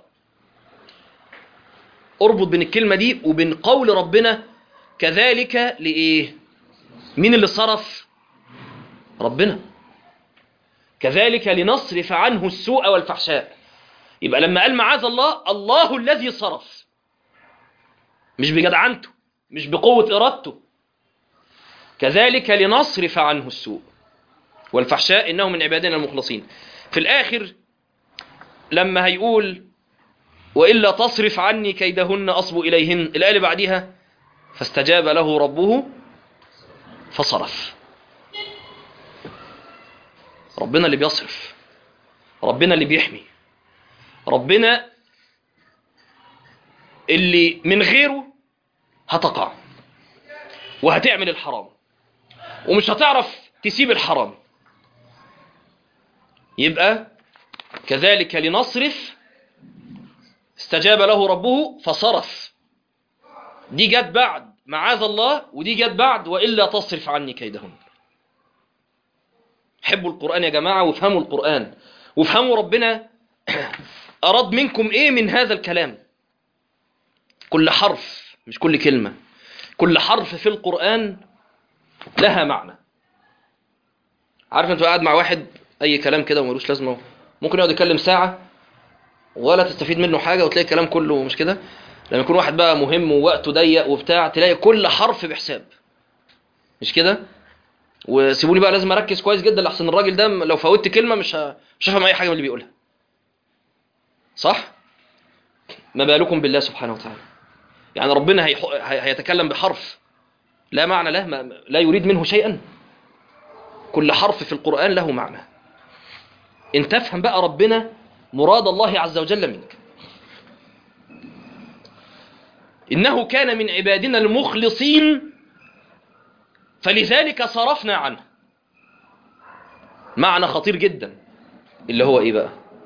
S1: اربط بين الكلمة دي وبين قول ربنا كذلك لإيه مين اللي صرف ربنا كذلك لنصرف عنه السوء والفحشاء يبقى لما قال معاذ الله الله الذي صرف مش بجدعنته مش بقوة إرادته كذلك لنصرف عنه السوء والفحشاء إنه من عبادنا المخلصين في الآخر لما هيقول وإلا تصرف عني كيدهن أصب إليهن الآية اللي بعديها فاستجاب له ربه فصرف ربنا اللي بيصرف ربنا اللي بيحمي ربنا اللي من غيره هتقع وهتعمل الحرام ومش هتعرف تسيب الحرام يبقى كذلك لنصرف استجاب له ربه فصرف دي جت بعد معاذ الله ودي جت بعد وإلا تصرف عني كيدهن حبوا القرآن يا جماعة وافهموا القرآن وافهموا ربنا أراد منكم إيه من هذا الكلام كل حرف مش كل كلمة كل حرف في القرآن لها معنى عارف انت قاعد مع واحد اي كلام كده وملوش لازمه ممكن يقعد يتكلم ساعه ولا تستفيد منه حاجه وتلاقي الكلام كله مش كده لما يكون واحد بقى مهم ووقته ضيق وبتاع تلاقي كل حرف بحساب مش كده وسيبوني بقى لازم اركز كويس جدا لحسن الراجل ده لو فوتت كلمه مش ه... مش هفهم اي حاجه من اللي بيقولها صح ما بالكم بالله سبحانه وتعالى يعني ربنا هي... هيتكلم بحرف لا معنى له ما... لا يريد منه شيئا كل حرف في القرآن له معنى ان تفهم بقى ربنا مراد الله عز وجل منك إنه كان من عبادنا المخلصين فلذلك صرفنا عنه معنى خطير جدا اللي هو إيه بقى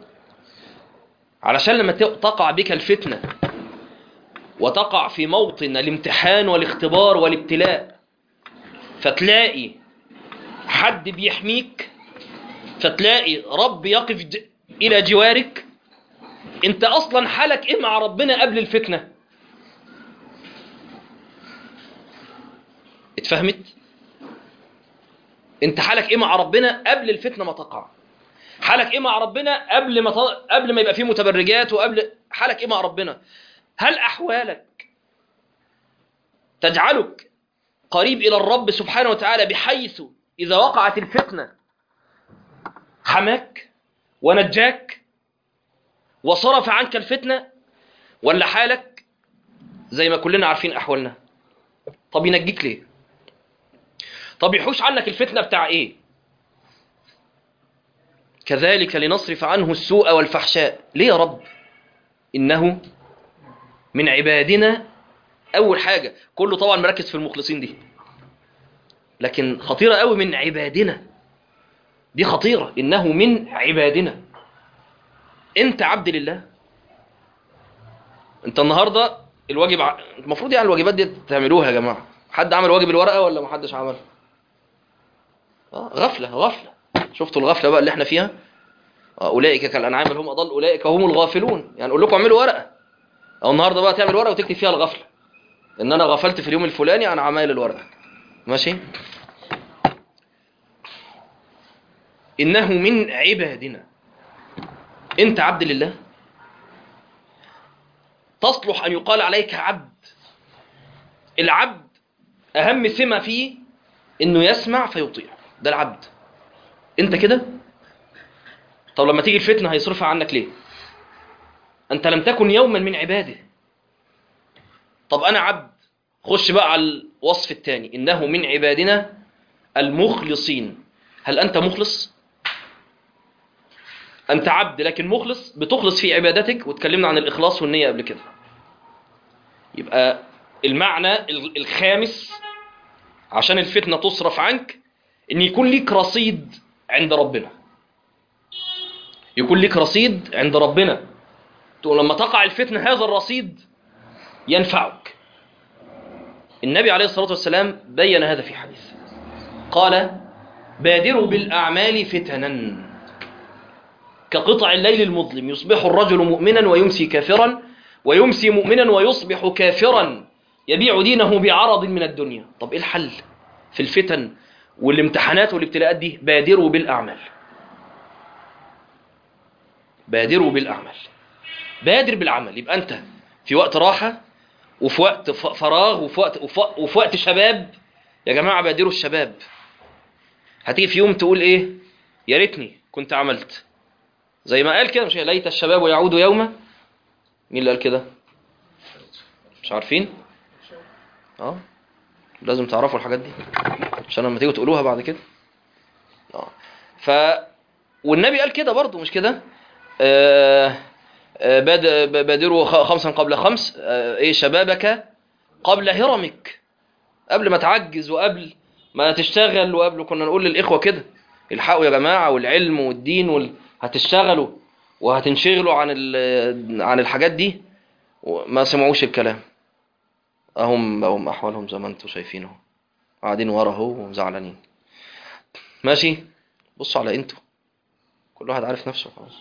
S1: علشان لما ت- تقع بك الفتنة وتقع في موطن الامتحان والاختبار والابتلاء فتلاقي حد بيحميك فتلاقي رب يقف ج- إلى جوارك انت اصلا حالك ايه مع ربنا قبل الفتنة اتفهمت انت حالك ايه مع ربنا قبل الفتنة ما تقع حالك ايه مع ربنا قبل ما ط... قبل ما يبقى فيه متبرجات وقبل حالك ايه مع ربنا هل احوالك تجعلك قريب الى الرب سبحانه وتعالى بحيث اذا وقعت الفتنة حماك ونجاك وصرف عنك الفتنة ولا حالك زي ما كلنا عارفين أحوالنا طب ينجيك ليه طب يحوش عنك الفتنة بتاع إيه كذلك لنصرف عنه السوء والفحشاء ليه يا رب إنه من عبادنا أول حاجة كله طبعا مركز في المخلصين دي لكن خطيرة قوي من عبادنا دي خطيرة إنه من عبادنا أنت عبد لله أنت النهاردة الواجب ع... المفروض يعني الواجبات دي تعملوها يا جماعة حد عمل واجب الورقة ولا محدش عمل آه غفلة غفلة شفتوا الغفلة بقى اللي احنا فيها آه أولئك كالأنعام بل هم أضل أولئك هم الغافلون يعني أقول لكم اعملوا ورقة أو النهاردة بقى تعمل ورقة وتكتب فيها الغفلة إن أنا غفلت في اليوم الفلاني عن عمايل الورقة ماشي إنه من عبادنا أنت عبد لله تصلح أن يقال عليك عبد العبد أهم سمة فيه إنه يسمع فيطيع ده العبد أنت كده طب لما تيجي الفتنة هيصرفها عنك ليه أنت لم تكن يوما من عباده طب أنا عبد خش بقى على الوصف الثاني إنه من عبادنا المخلصين هل أنت مخلص؟ أنت عبد لكن مخلص بتخلص في عبادتك وتكلمنا عن الإخلاص والنية قبل كده يبقى المعنى الخامس عشان الفتنة تصرف عنك إن يكون ليك رصيد عند ربنا يكون ليك رصيد عند ربنا تقول لما تقع الفتنة هذا الرصيد ينفعك النبي عليه الصلاة والسلام بين هذا في حديث قال بادروا بالأعمال فتنا كقطع الليل المظلم يصبح الرجل مؤمنا ويمسي كافرا ويمسي مؤمنا ويصبح كافرا يبيع دينه بعرض من الدنيا طب ايه الحل في الفتن والامتحانات والابتلاءات دي بادروا بالأعمال بادروا بالأعمال بادر بالعمل يبقى أنت في وقت راحة وفي وقت فراغ وفي وقت, وفي وقت شباب يا جماعة بادروا الشباب هتيجي في يوم تقول ايه يا ريتني كنت عملت زي ما قال كده مش ليت الشباب يعود يوما مين اللي قال كده مش عارفين اه لازم تعرفوا الحاجات دي عشان لما تيجوا تقولوها بعد كده اه ف والنبي قال كده برضو مش كده آه آه بادروا خمسا قبل خمس آه ايه شبابك قبل هرمك قبل ما تعجز وقبل ما تشتغل وقبل كنا نقول للاخوه كده الحقوا يا جماعه والعلم والدين وال... هتشتغلوا وهتنشغلوا عن عن الحاجات دي وما سمعوش الكلام اهم هم احوالهم زي ما انتم شايفين اهو قاعدين ورا اهو وزعلانين ماشي بصوا على انتوا كل واحد عارف نفسه خلاص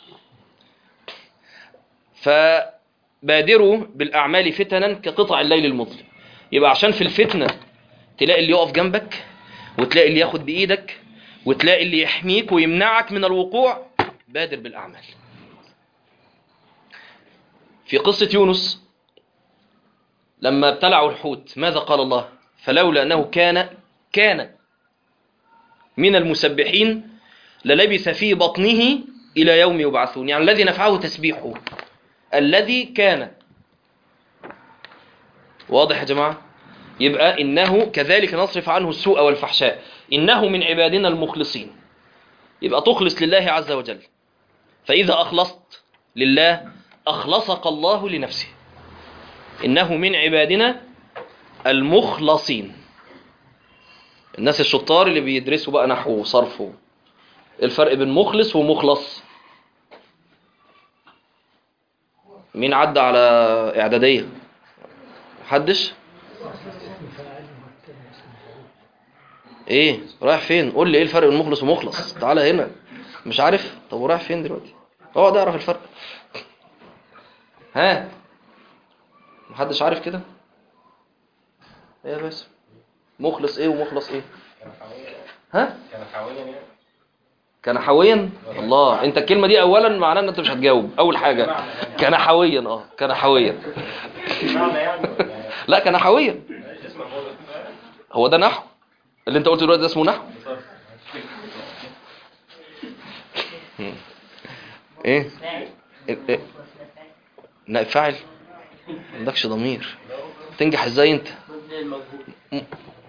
S1: فبادروا بالاعمال فتنا كقطع الليل المظلم يبقى عشان في الفتنه تلاقي اللي يقف جنبك وتلاقي اللي ياخد بايدك وتلاقي اللي يحميك ويمنعك من الوقوع بادر بالأعمال في قصة يونس لما ابتلعوا الحوت ماذا قال الله فلولا أنه كان كان من المسبحين للبث في بطنه إلى يوم يبعثون يعني الذي نفعه تسبيحه الذي كان واضح يا جماعة يبقى إنه كذلك نصرف عنه السوء والفحشاء إنه من عبادنا المخلصين يبقى تخلص لله عز وجل فإذا أخلصت لله أخلصك الله لنفسه إنه من عبادنا المخلصين الناس الشطار اللي بيدرسوا بقى نحو وصرف الفرق بين مخلص ومخلص مين عدى على اعداديه محدش ايه رايح فين قول لي ايه الفرق بين مخلص ومخلص تعالى هنا مش عارف طب ورايح فين دلوقتي اقعد اعرف الفرق ها محدش عارف كده ايه يا باسم مخلص ايه ومخلص ايه ها
S2: كان حواليا يعني
S1: كان حويا الله انت الكلمه دي اولا معناها ان انت مش هتجاوب اول حاجه كان حويا اه كان حويا
S2: معنى يعني يعني
S1: لا كان حويا
S2: اسمه هو
S1: هو ده نحو اللي انت قلته دلوقتي ده اسمه نحو ايه إيه- إيه؟ نائب فاعل ما عندكش ضمير تنجح ازاي انت م-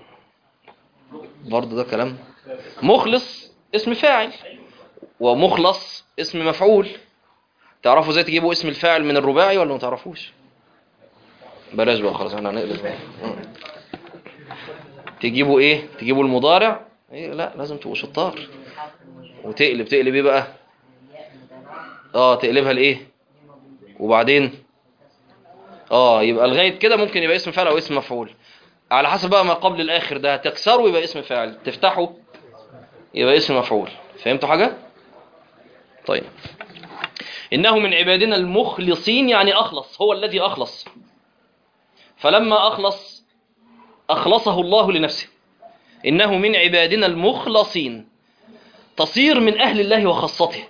S1: برضه ده كلام مخلص اسم فاعل ومخلص اسم مفعول تعرفوا ازاي تجيبوا اسم الفاعل من الرباعي ولا ما تعرفوش بلاش بقى خلاص احنا هنقلب بقى. م. تجيبوا ايه تجيبوا المضارع ايه لا لازم تبقوا شطار وتقلب تقلب ايه بقى اه تقلبها لايه وبعدين اه يبقى لغايه كده ممكن يبقى اسم فاعل او اسم مفعول على حسب بقى ما قبل الاخر ده تكسره يبقى اسم فاعل تفتحه يبقى اسم مفعول فهمتوا حاجه طيب انه من عبادنا المخلصين يعني اخلص هو الذي اخلص فلما اخلص اخلصه الله لنفسه انه من عبادنا المخلصين تصير من اهل الله وخاصته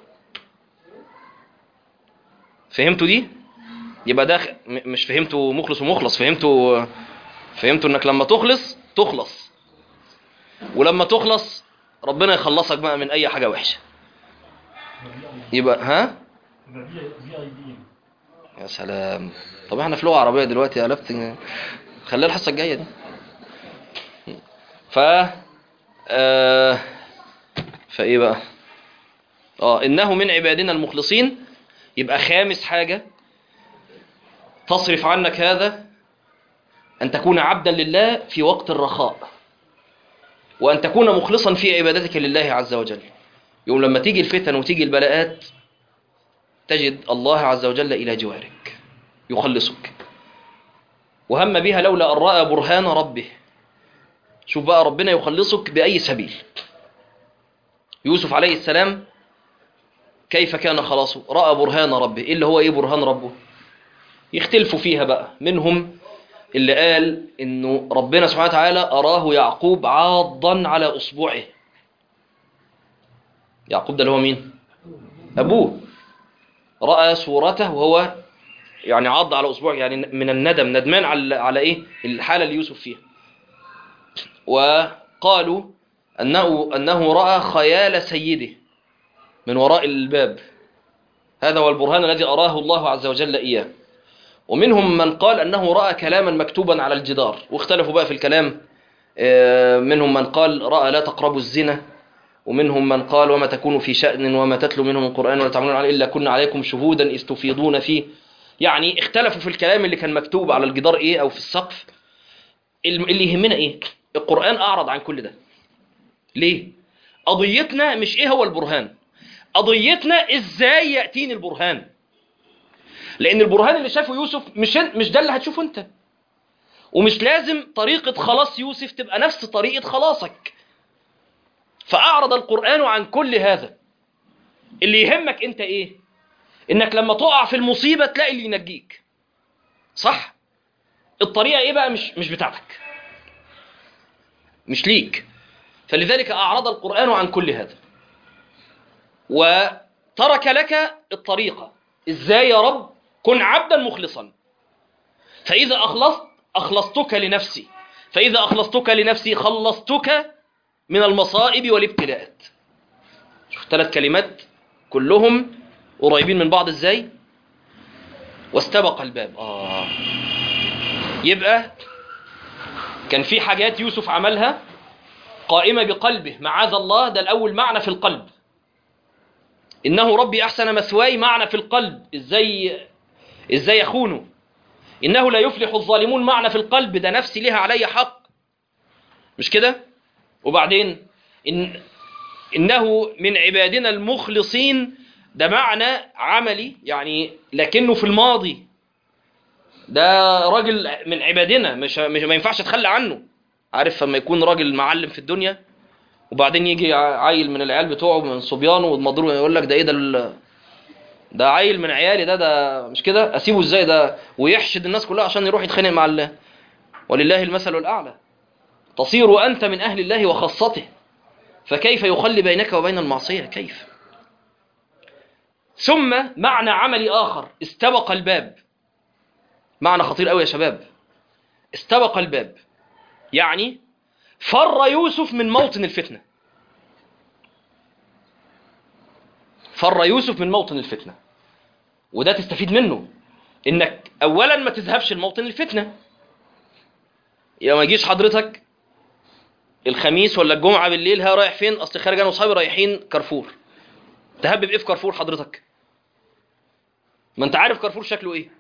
S1: فهمتوا دي يبقى ده خ- م- مش فهمتوا مخلص ومخلص فهمتوا فهمتوا انك لما تخلص تخلص ولما تخلص ربنا يخلصك بقى من اي حاجه وحشه يبقى ها يا سلام طب احنا في لغه عربيه دلوقتي قلبت خليها الحصه الجايه دي ف آه فايه بقى اه انه من عبادنا المخلصين يبقى خامس حاجه تصرف عنك هذا أن تكون عبدا لله في وقت الرخاء وأن تكون مخلصا في عبادتك لله عز وجل يوم لما تيجي الفتن وتيجي البلاءات تجد الله عز وجل إلى جوارك يخلصك وهم بها لولا أن رأى برهان ربه شوف بقى ربنا يخلصك بأي سبيل يوسف عليه السلام كيف كان خلاصه رأى برهان ربه إيه اللي هو إيه برهان ربه يختلفوا فيها بقى منهم اللي قال انه ربنا سبحانه وتعالى اراه يعقوب عاضا على اصبعه يعقوب ده اللي هو مين ابوه راى صورته وهو يعني عض على اصبعه يعني من الندم ندمان على على ايه الحاله اللي يوسف فيها وقالوا انه انه راى خيال سيده من وراء الباب هذا هو البرهان الذي اراه الله عز وجل اياه ومنهم من قال أنه رأى كلاما مكتوبا على الجدار واختلفوا بقى في الكلام آه، منهم من قال رأى لا تقربوا الزنا ومنهم من قال وما تكون في شأن وما تتلو منه من قرآن ولا تعملون عليه إلا كنا عليكم شهودا إذ تفيضون فيه يعني اختلفوا في الكلام اللي كان مكتوب على الجدار إيه أو في السقف الم- اللي يهمنا إيه القرآن أعرض عن كل ده ليه قضيتنا مش إيه هو البرهان قضيتنا إزاي يأتيني البرهان لان البرهان اللي شافه يوسف مش مش ده اللي هتشوفه انت ومش لازم طريقة خلاص يوسف تبقى نفس طريقة خلاصك فأعرض القرآن عن كل هذا اللي يهمك انت ايه انك لما تقع في المصيبة تلاقي اللي ينجيك صح الطريقة ايه بقى مش مش بتاعتك مش ليك فلذلك أعرض القرآن عن كل هذا وترك لك الطريقة ازاي يا رب كن عبدا مخلصا فإذا أخلصت أخلصتك لنفسي فإذا أخلصتك لنفسي خلصتك من المصائب والابتلاءات شوف ثلاث كلمات كلهم قريبين من بعض ازاي واستبق الباب آه يبقى كان في حاجات يوسف عملها قائمة بقلبه معاذ الله ده الأول معنى في القلب إنه ربي أحسن مثواي معنى في القلب إزاي إزاي يخونه إنه لا يفلح الظالمون معنى في القلب ده نفسي لها علي حق مش كده وبعدين إن إنه من عبادنا المخلصين ده معنى عملي يعني لكنه في الماضي ده راجل من عبادنا مش مش ما ينفعش اتخلى عنه عارف لما يكون راجل معلم في الدنيا وبعدين يجي ع- عيل من العيال بتوعه من صبيانه ومضروب يقول لك ده ايه ده ال- ده عيل من عيالي ده ده مش كده اسيبه ازاي ده ويحشد الناس كلها عشان يروح يتخانق مع الله ولله المثل الاعلى تصير انت من اهل الله وخاصته فكيف يخلي بينك وبين المعصيه كيف ثم معنى عملي اخر استبق الباب معنى خطير قوي يا شباب استبق الباب يعني فر يوسف من موطن الفتنه فر يوسف من موطن الفتنه وده تستفيد منه انك اولا ما تذهبش لموطن الفتنه يا ما يجيش حضرتك الخميس ولا الجمعه بالليل ها رايح فين اصل خارج انا واصحابي رايحين كارفور تهبب ايه في كارفور حضرتك ما انت عارف كارفور شكله ايه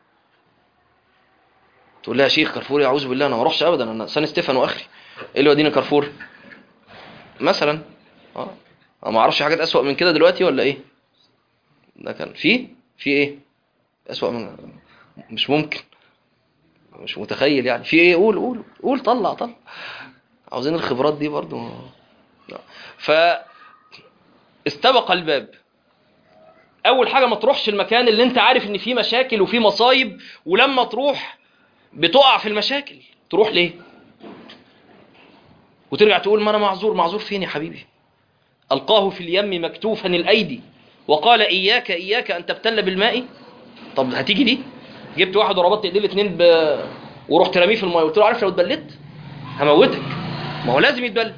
S1: تقول لها يا شيخ كارفور اعوذ بالله انا ما اروحش ابدا انا سان ستيفانو واخري ايه اللي يوديني كارفور مثلا اه أنا ما اعرفش حاجات اسوأ من كده دلوقتي ولا ايه ده كان في في ايه اسوأ من مش ممكن مش متخيل يعني في ايه قول قول قول طلع طلع عاوزين الخبرات دي برضو لا. ف استبق الباب اول حاجه ما تروحش المكان اللي انت عارف ان فيه مشاكل وفيه مصايب ولما تروح بتقع في المشاكل تروح ليه وترجع تقول ما انا معذور معذور فين يا حبيبي القاه في اليم مكتوفا الايدي وقال اياك اياك ان تبتل بالماء طب هتيجي دي جبت واحد وربطت ايديه الاثنين ب... ورحت رميه في الميه قلت له عارف لو اتبلت هموتك ما هو لازم يتبل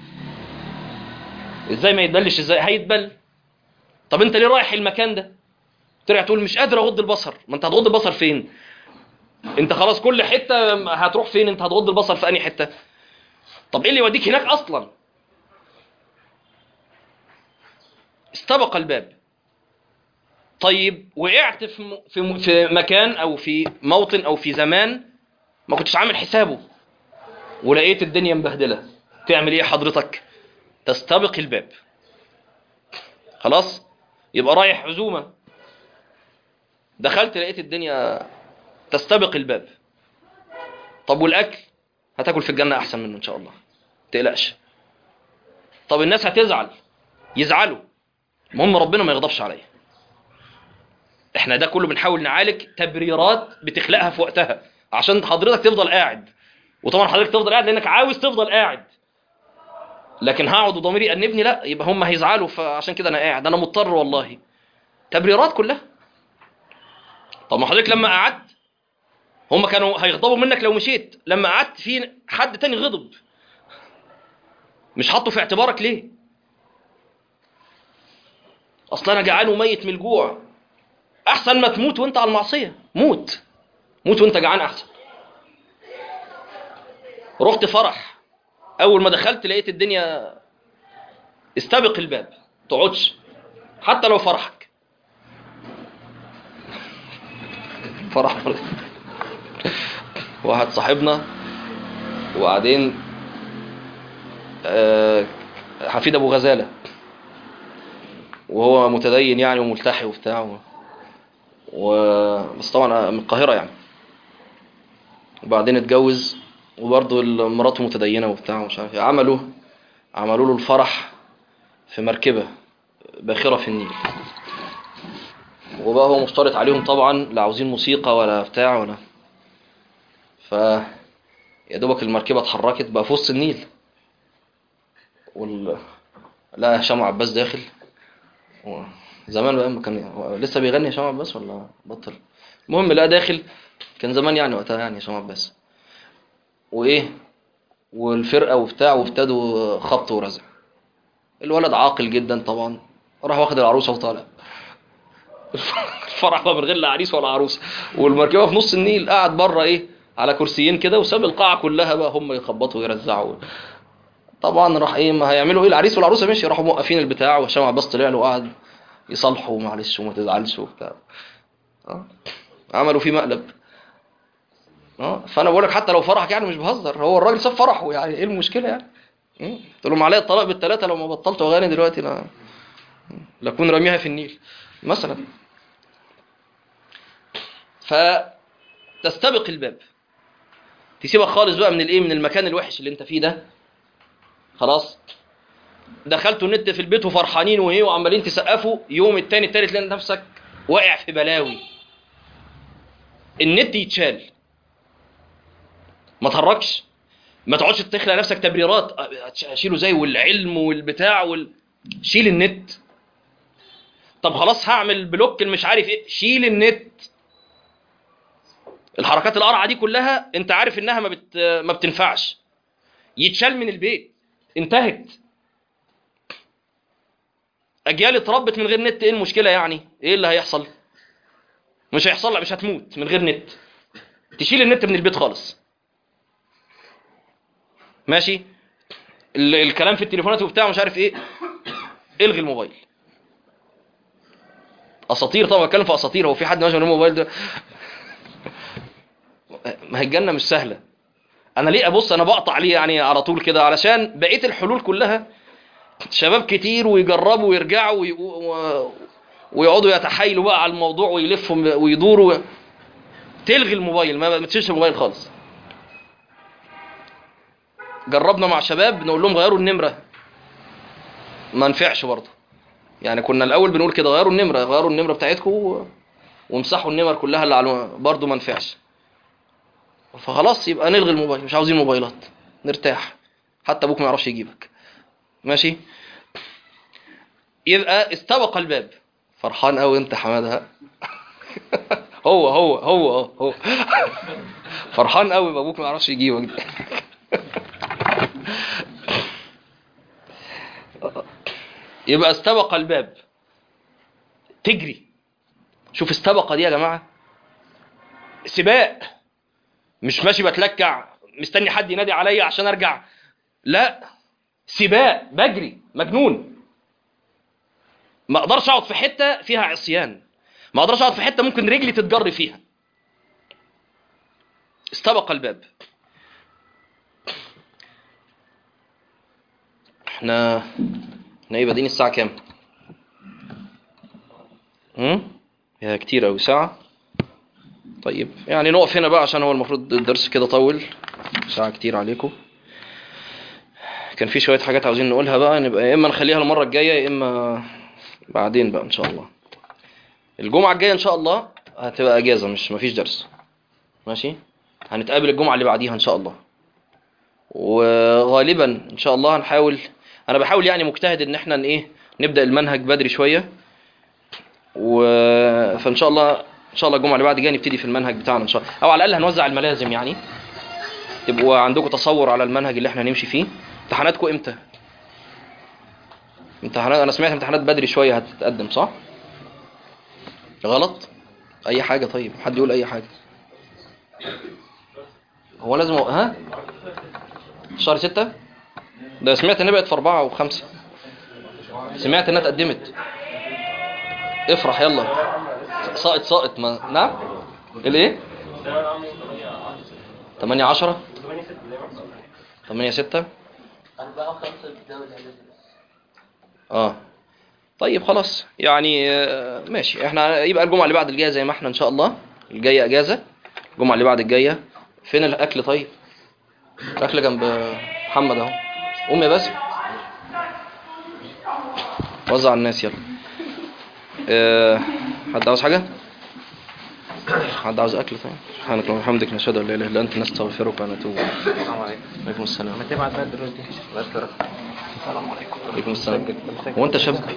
S1: ازاي ما يتبلش ازاي هيتبل طب انت ليه رايح المكان ده ترجع تقول مش قادر اغض البصر ما انت هتغض البصر فين انت خلاص كل حته هتروح فين انت هتغض البصر في انهي حته طب ايه اللي يوديك هناك اصلا استبق الباب طيب وقعت في م- في م- في مكان او في موطن او في زمان ما كنتش عامل حسابه ولقيت الدنيا مبهدله تعمل ايه حضرتك تستبق الباب خلاص يبقى رايح عزومه دخلت لقيت الدنيا تستبق الباب طب والاكل هتاكل في الجنه احسن منه ان شاء الله تقلقش طب الناس هتزعل يزعلوا المهم ربنا ما يغضبش عليا احنا ده كله بنحاول نعالج تبريرات بتخلقها في وقتها عشان حضرتك تفضل قاعد وطبعا حضرتك تفضل قاعد لانك عاوز تفضل قاعد لكن هقعد وضميري يأنبني لا يبقى هم هيزعلوا فعشان كده انا قاعد انا مضطر والله تبريرات كلها طب ما حضرتك لما قعدت هم كانوا هيغضبوا منك لو مشيت لما قعدت في حد تاني غضب مش حاطه في اعتبارك ليه اصل انا جعان وميت من الجوع احسن ما تموت وانت على المعصيه موت موت وانت جعان احسن رحت فرح اول ما دخلت لقيت الدنيا استبق الباب تقعدش حتى لو فرحك فرح واحد صاحبنا وبعدين آه، حفيد ابو غزاله وهو متدين يعني وملتحي وبتاع و... و... بس طبعا من القاهره يعني وبعدين اتجوز وبرضه مراته متدينه وبتاع ومش عارف ايه عملوا عملوا له الفرح في مركبه باخره في النيل وبقى هو مشترط عليهم طبعا لا عاوزين موسيقى ولا بتاع ولا ف يا دوبك المركبه اتحركت بقى في وسط النيل وال لا هشام عباس داخل و- زمان بقى ما كان هو لسه بيغني هشام عباس ولا بطل المهم لا داخل كان زمان يعني وقتها يعني هشام عباس وايه والفرقه وبتاع وابتدوا خبط ورزع الولد عاقل جدا طبعا راح واخد العروسه وطالع الفرح بقى من غير لا عريس ولا عروسه والمركبه في نص النيل قاعد بره ايه على كرسيين كده وساب القاعه كلها بقى هم يخبطوا ويرزعوا طبعا راح ايه ما هيعملوا ايه العريس والعروسه مشي راحوا موقفين البتاع وهشام عباس طلع له وقعد يصالحوا معلش وما تزعلش وبتاع اه عملوا فيه مقلب اه فانا بقول لك حتى لو فرحك يعني مش بهزر هو الراجل ساب فرحه يعني ايه المشكله يعني مم. قلت لهم عليا الطلاق بالثلاثه لو ما بطلت اغاني دلوقتي لا لاكون راميها في النيل مثلا فتستبق الباب تسيبك خالص بقى من الايه من المكان الوحش اللي انت فيه ده خلاص دخلتوا النت في البيت وفرحانين وايه وعمالين تسقفوا يوم التاني التالت تلاقي نفسك واقع في بلاوي النت يتشال ما تهرجش ما تقعدش تخلق نفسك تبريرات اشيله زي والعلم والبتاع وال... شيل النت طب خلاص هعمل بلوك مش عارف ايه شيل النت الحركات القرعه دي كلها انت عارف انها ما بت... ما بتنفعش يتشال من البيت انتهت اجيال اتربت من غير نت ايه المشكله يعني ايه اللي هيحصل مش هيحصل لها مش هتموت من غير نت تشيل النت من البيت خالص ماشي ال- الكلام في التليفونات وبتاع مش عارف ايه الغي الموبايل اساطير طبعا بتكلم في اساطير هو في حد ماشي من الموبايل ده ما هي الجنه مش سهله انا ليه ابص انا بقطع ليه يعني على طول كده علشان بقيه الحلول كلها شباب كتير ويجربوا ويرجعوا وي... و... ويقعدوا يتحايلوا بقى على الموضوع ويلفوا ويدوروا تلغي الموبايل ما ما تشيلش الموبايل خالص جربنا مع شباب نقول لهم غيروا النمره ما نفعش برضه يعني كنا الاول بنقول كده غيروا النمره غيروا النمره بتاعتكم و... وامسحوا النمر كلها اللي على برضه ما نفعش فخلاص يبقى نلغي الموبايل مش عاوزين موبايلات نرتاح حتى ابوك ما يعرفش يجيبك ماشي يبقى استبق الباب فرحان قوي انت حماده ها؟ هو هو هو هو, هو. فرحان قوي ابوك ما يعرفش يجيبك يبقى استبق الباب تجري شوف استبق دي يا جماعه سباق مش ماشي بتلكع مستني حد ينادي عليا عشان ارجع لا سباق بجري مجنون ما اقدرش اقعد في حته فيها عصيان ما اقدرش اقعد في حته ممكن رجلي تتجر فيها استبق الباب احنا احنا ايه بادئين الساعه كام هم يا كتير قوي ساعه طيب يعني نقف هنا بقى عشان هو المفروض الدرس كده طول ساعه كتير عليكم كان في شويه حاجات عاوزين نقولها بقى نبقى يا اما نخليها المره الجايه يا اما بعدين بقى ان شاء الله الجمعه الجايه ان شاء الله هتبقى اجازه مش مفيش درس ماشي هنتقابل الجمعه اللي بعديها ان شاء الله وغالبا ان شاء الله هنحاول انا بحاول يعني مجتهد ان احنا ايه نبدا المنهج بدري شويه و فان شاء الله ان شاء الله الجمعه اللي بعد جايه نبتدي في المنهج بتاعنا ان شاء الله او على الاقل هنوزع الملازم يعني تبقوا عندكم تصور على المنهج اللي احنا هنمشي فيه امتحاناتكم امتى امتحانات انا سمعت امتحانات بدري شويه هتتقدم صح غلط اي حاجه طيب حد يقول اي حاجه هو لازم ها شهر ستة ده سمعت انها بقت في أربعة وخمسة سمعت انها اتقدمت افرح يلا ساقط ساقط ما نعم الايه تمانية عشرة تمانية ستة
S3: أربعة وخمسة الدولة الإعلامية
S1: اه طيب خلاص يعني آه، ماشي احنا يبقى الجمعة اللي بعد الجاية زي ما احنا ان شاء الله الجاية اجازة الجمعة اللي بعد الجاية فين الاكل طيب الاكل جنب محمد اهو قوم يا باسم وزع على الناس يلا اه حد عاوز حاجة حد عاوز اكل طيب سبحانك اللهم وبحمدك نشهد ان لا اله الا انت نستغفرك ونتوب اليك
S3: السلام عليكم
S1: عليكم السلام
S3: ما تبعت بقى دلوقتي بس
S1: عليكم السلام وعليكم السلام هو انت شاب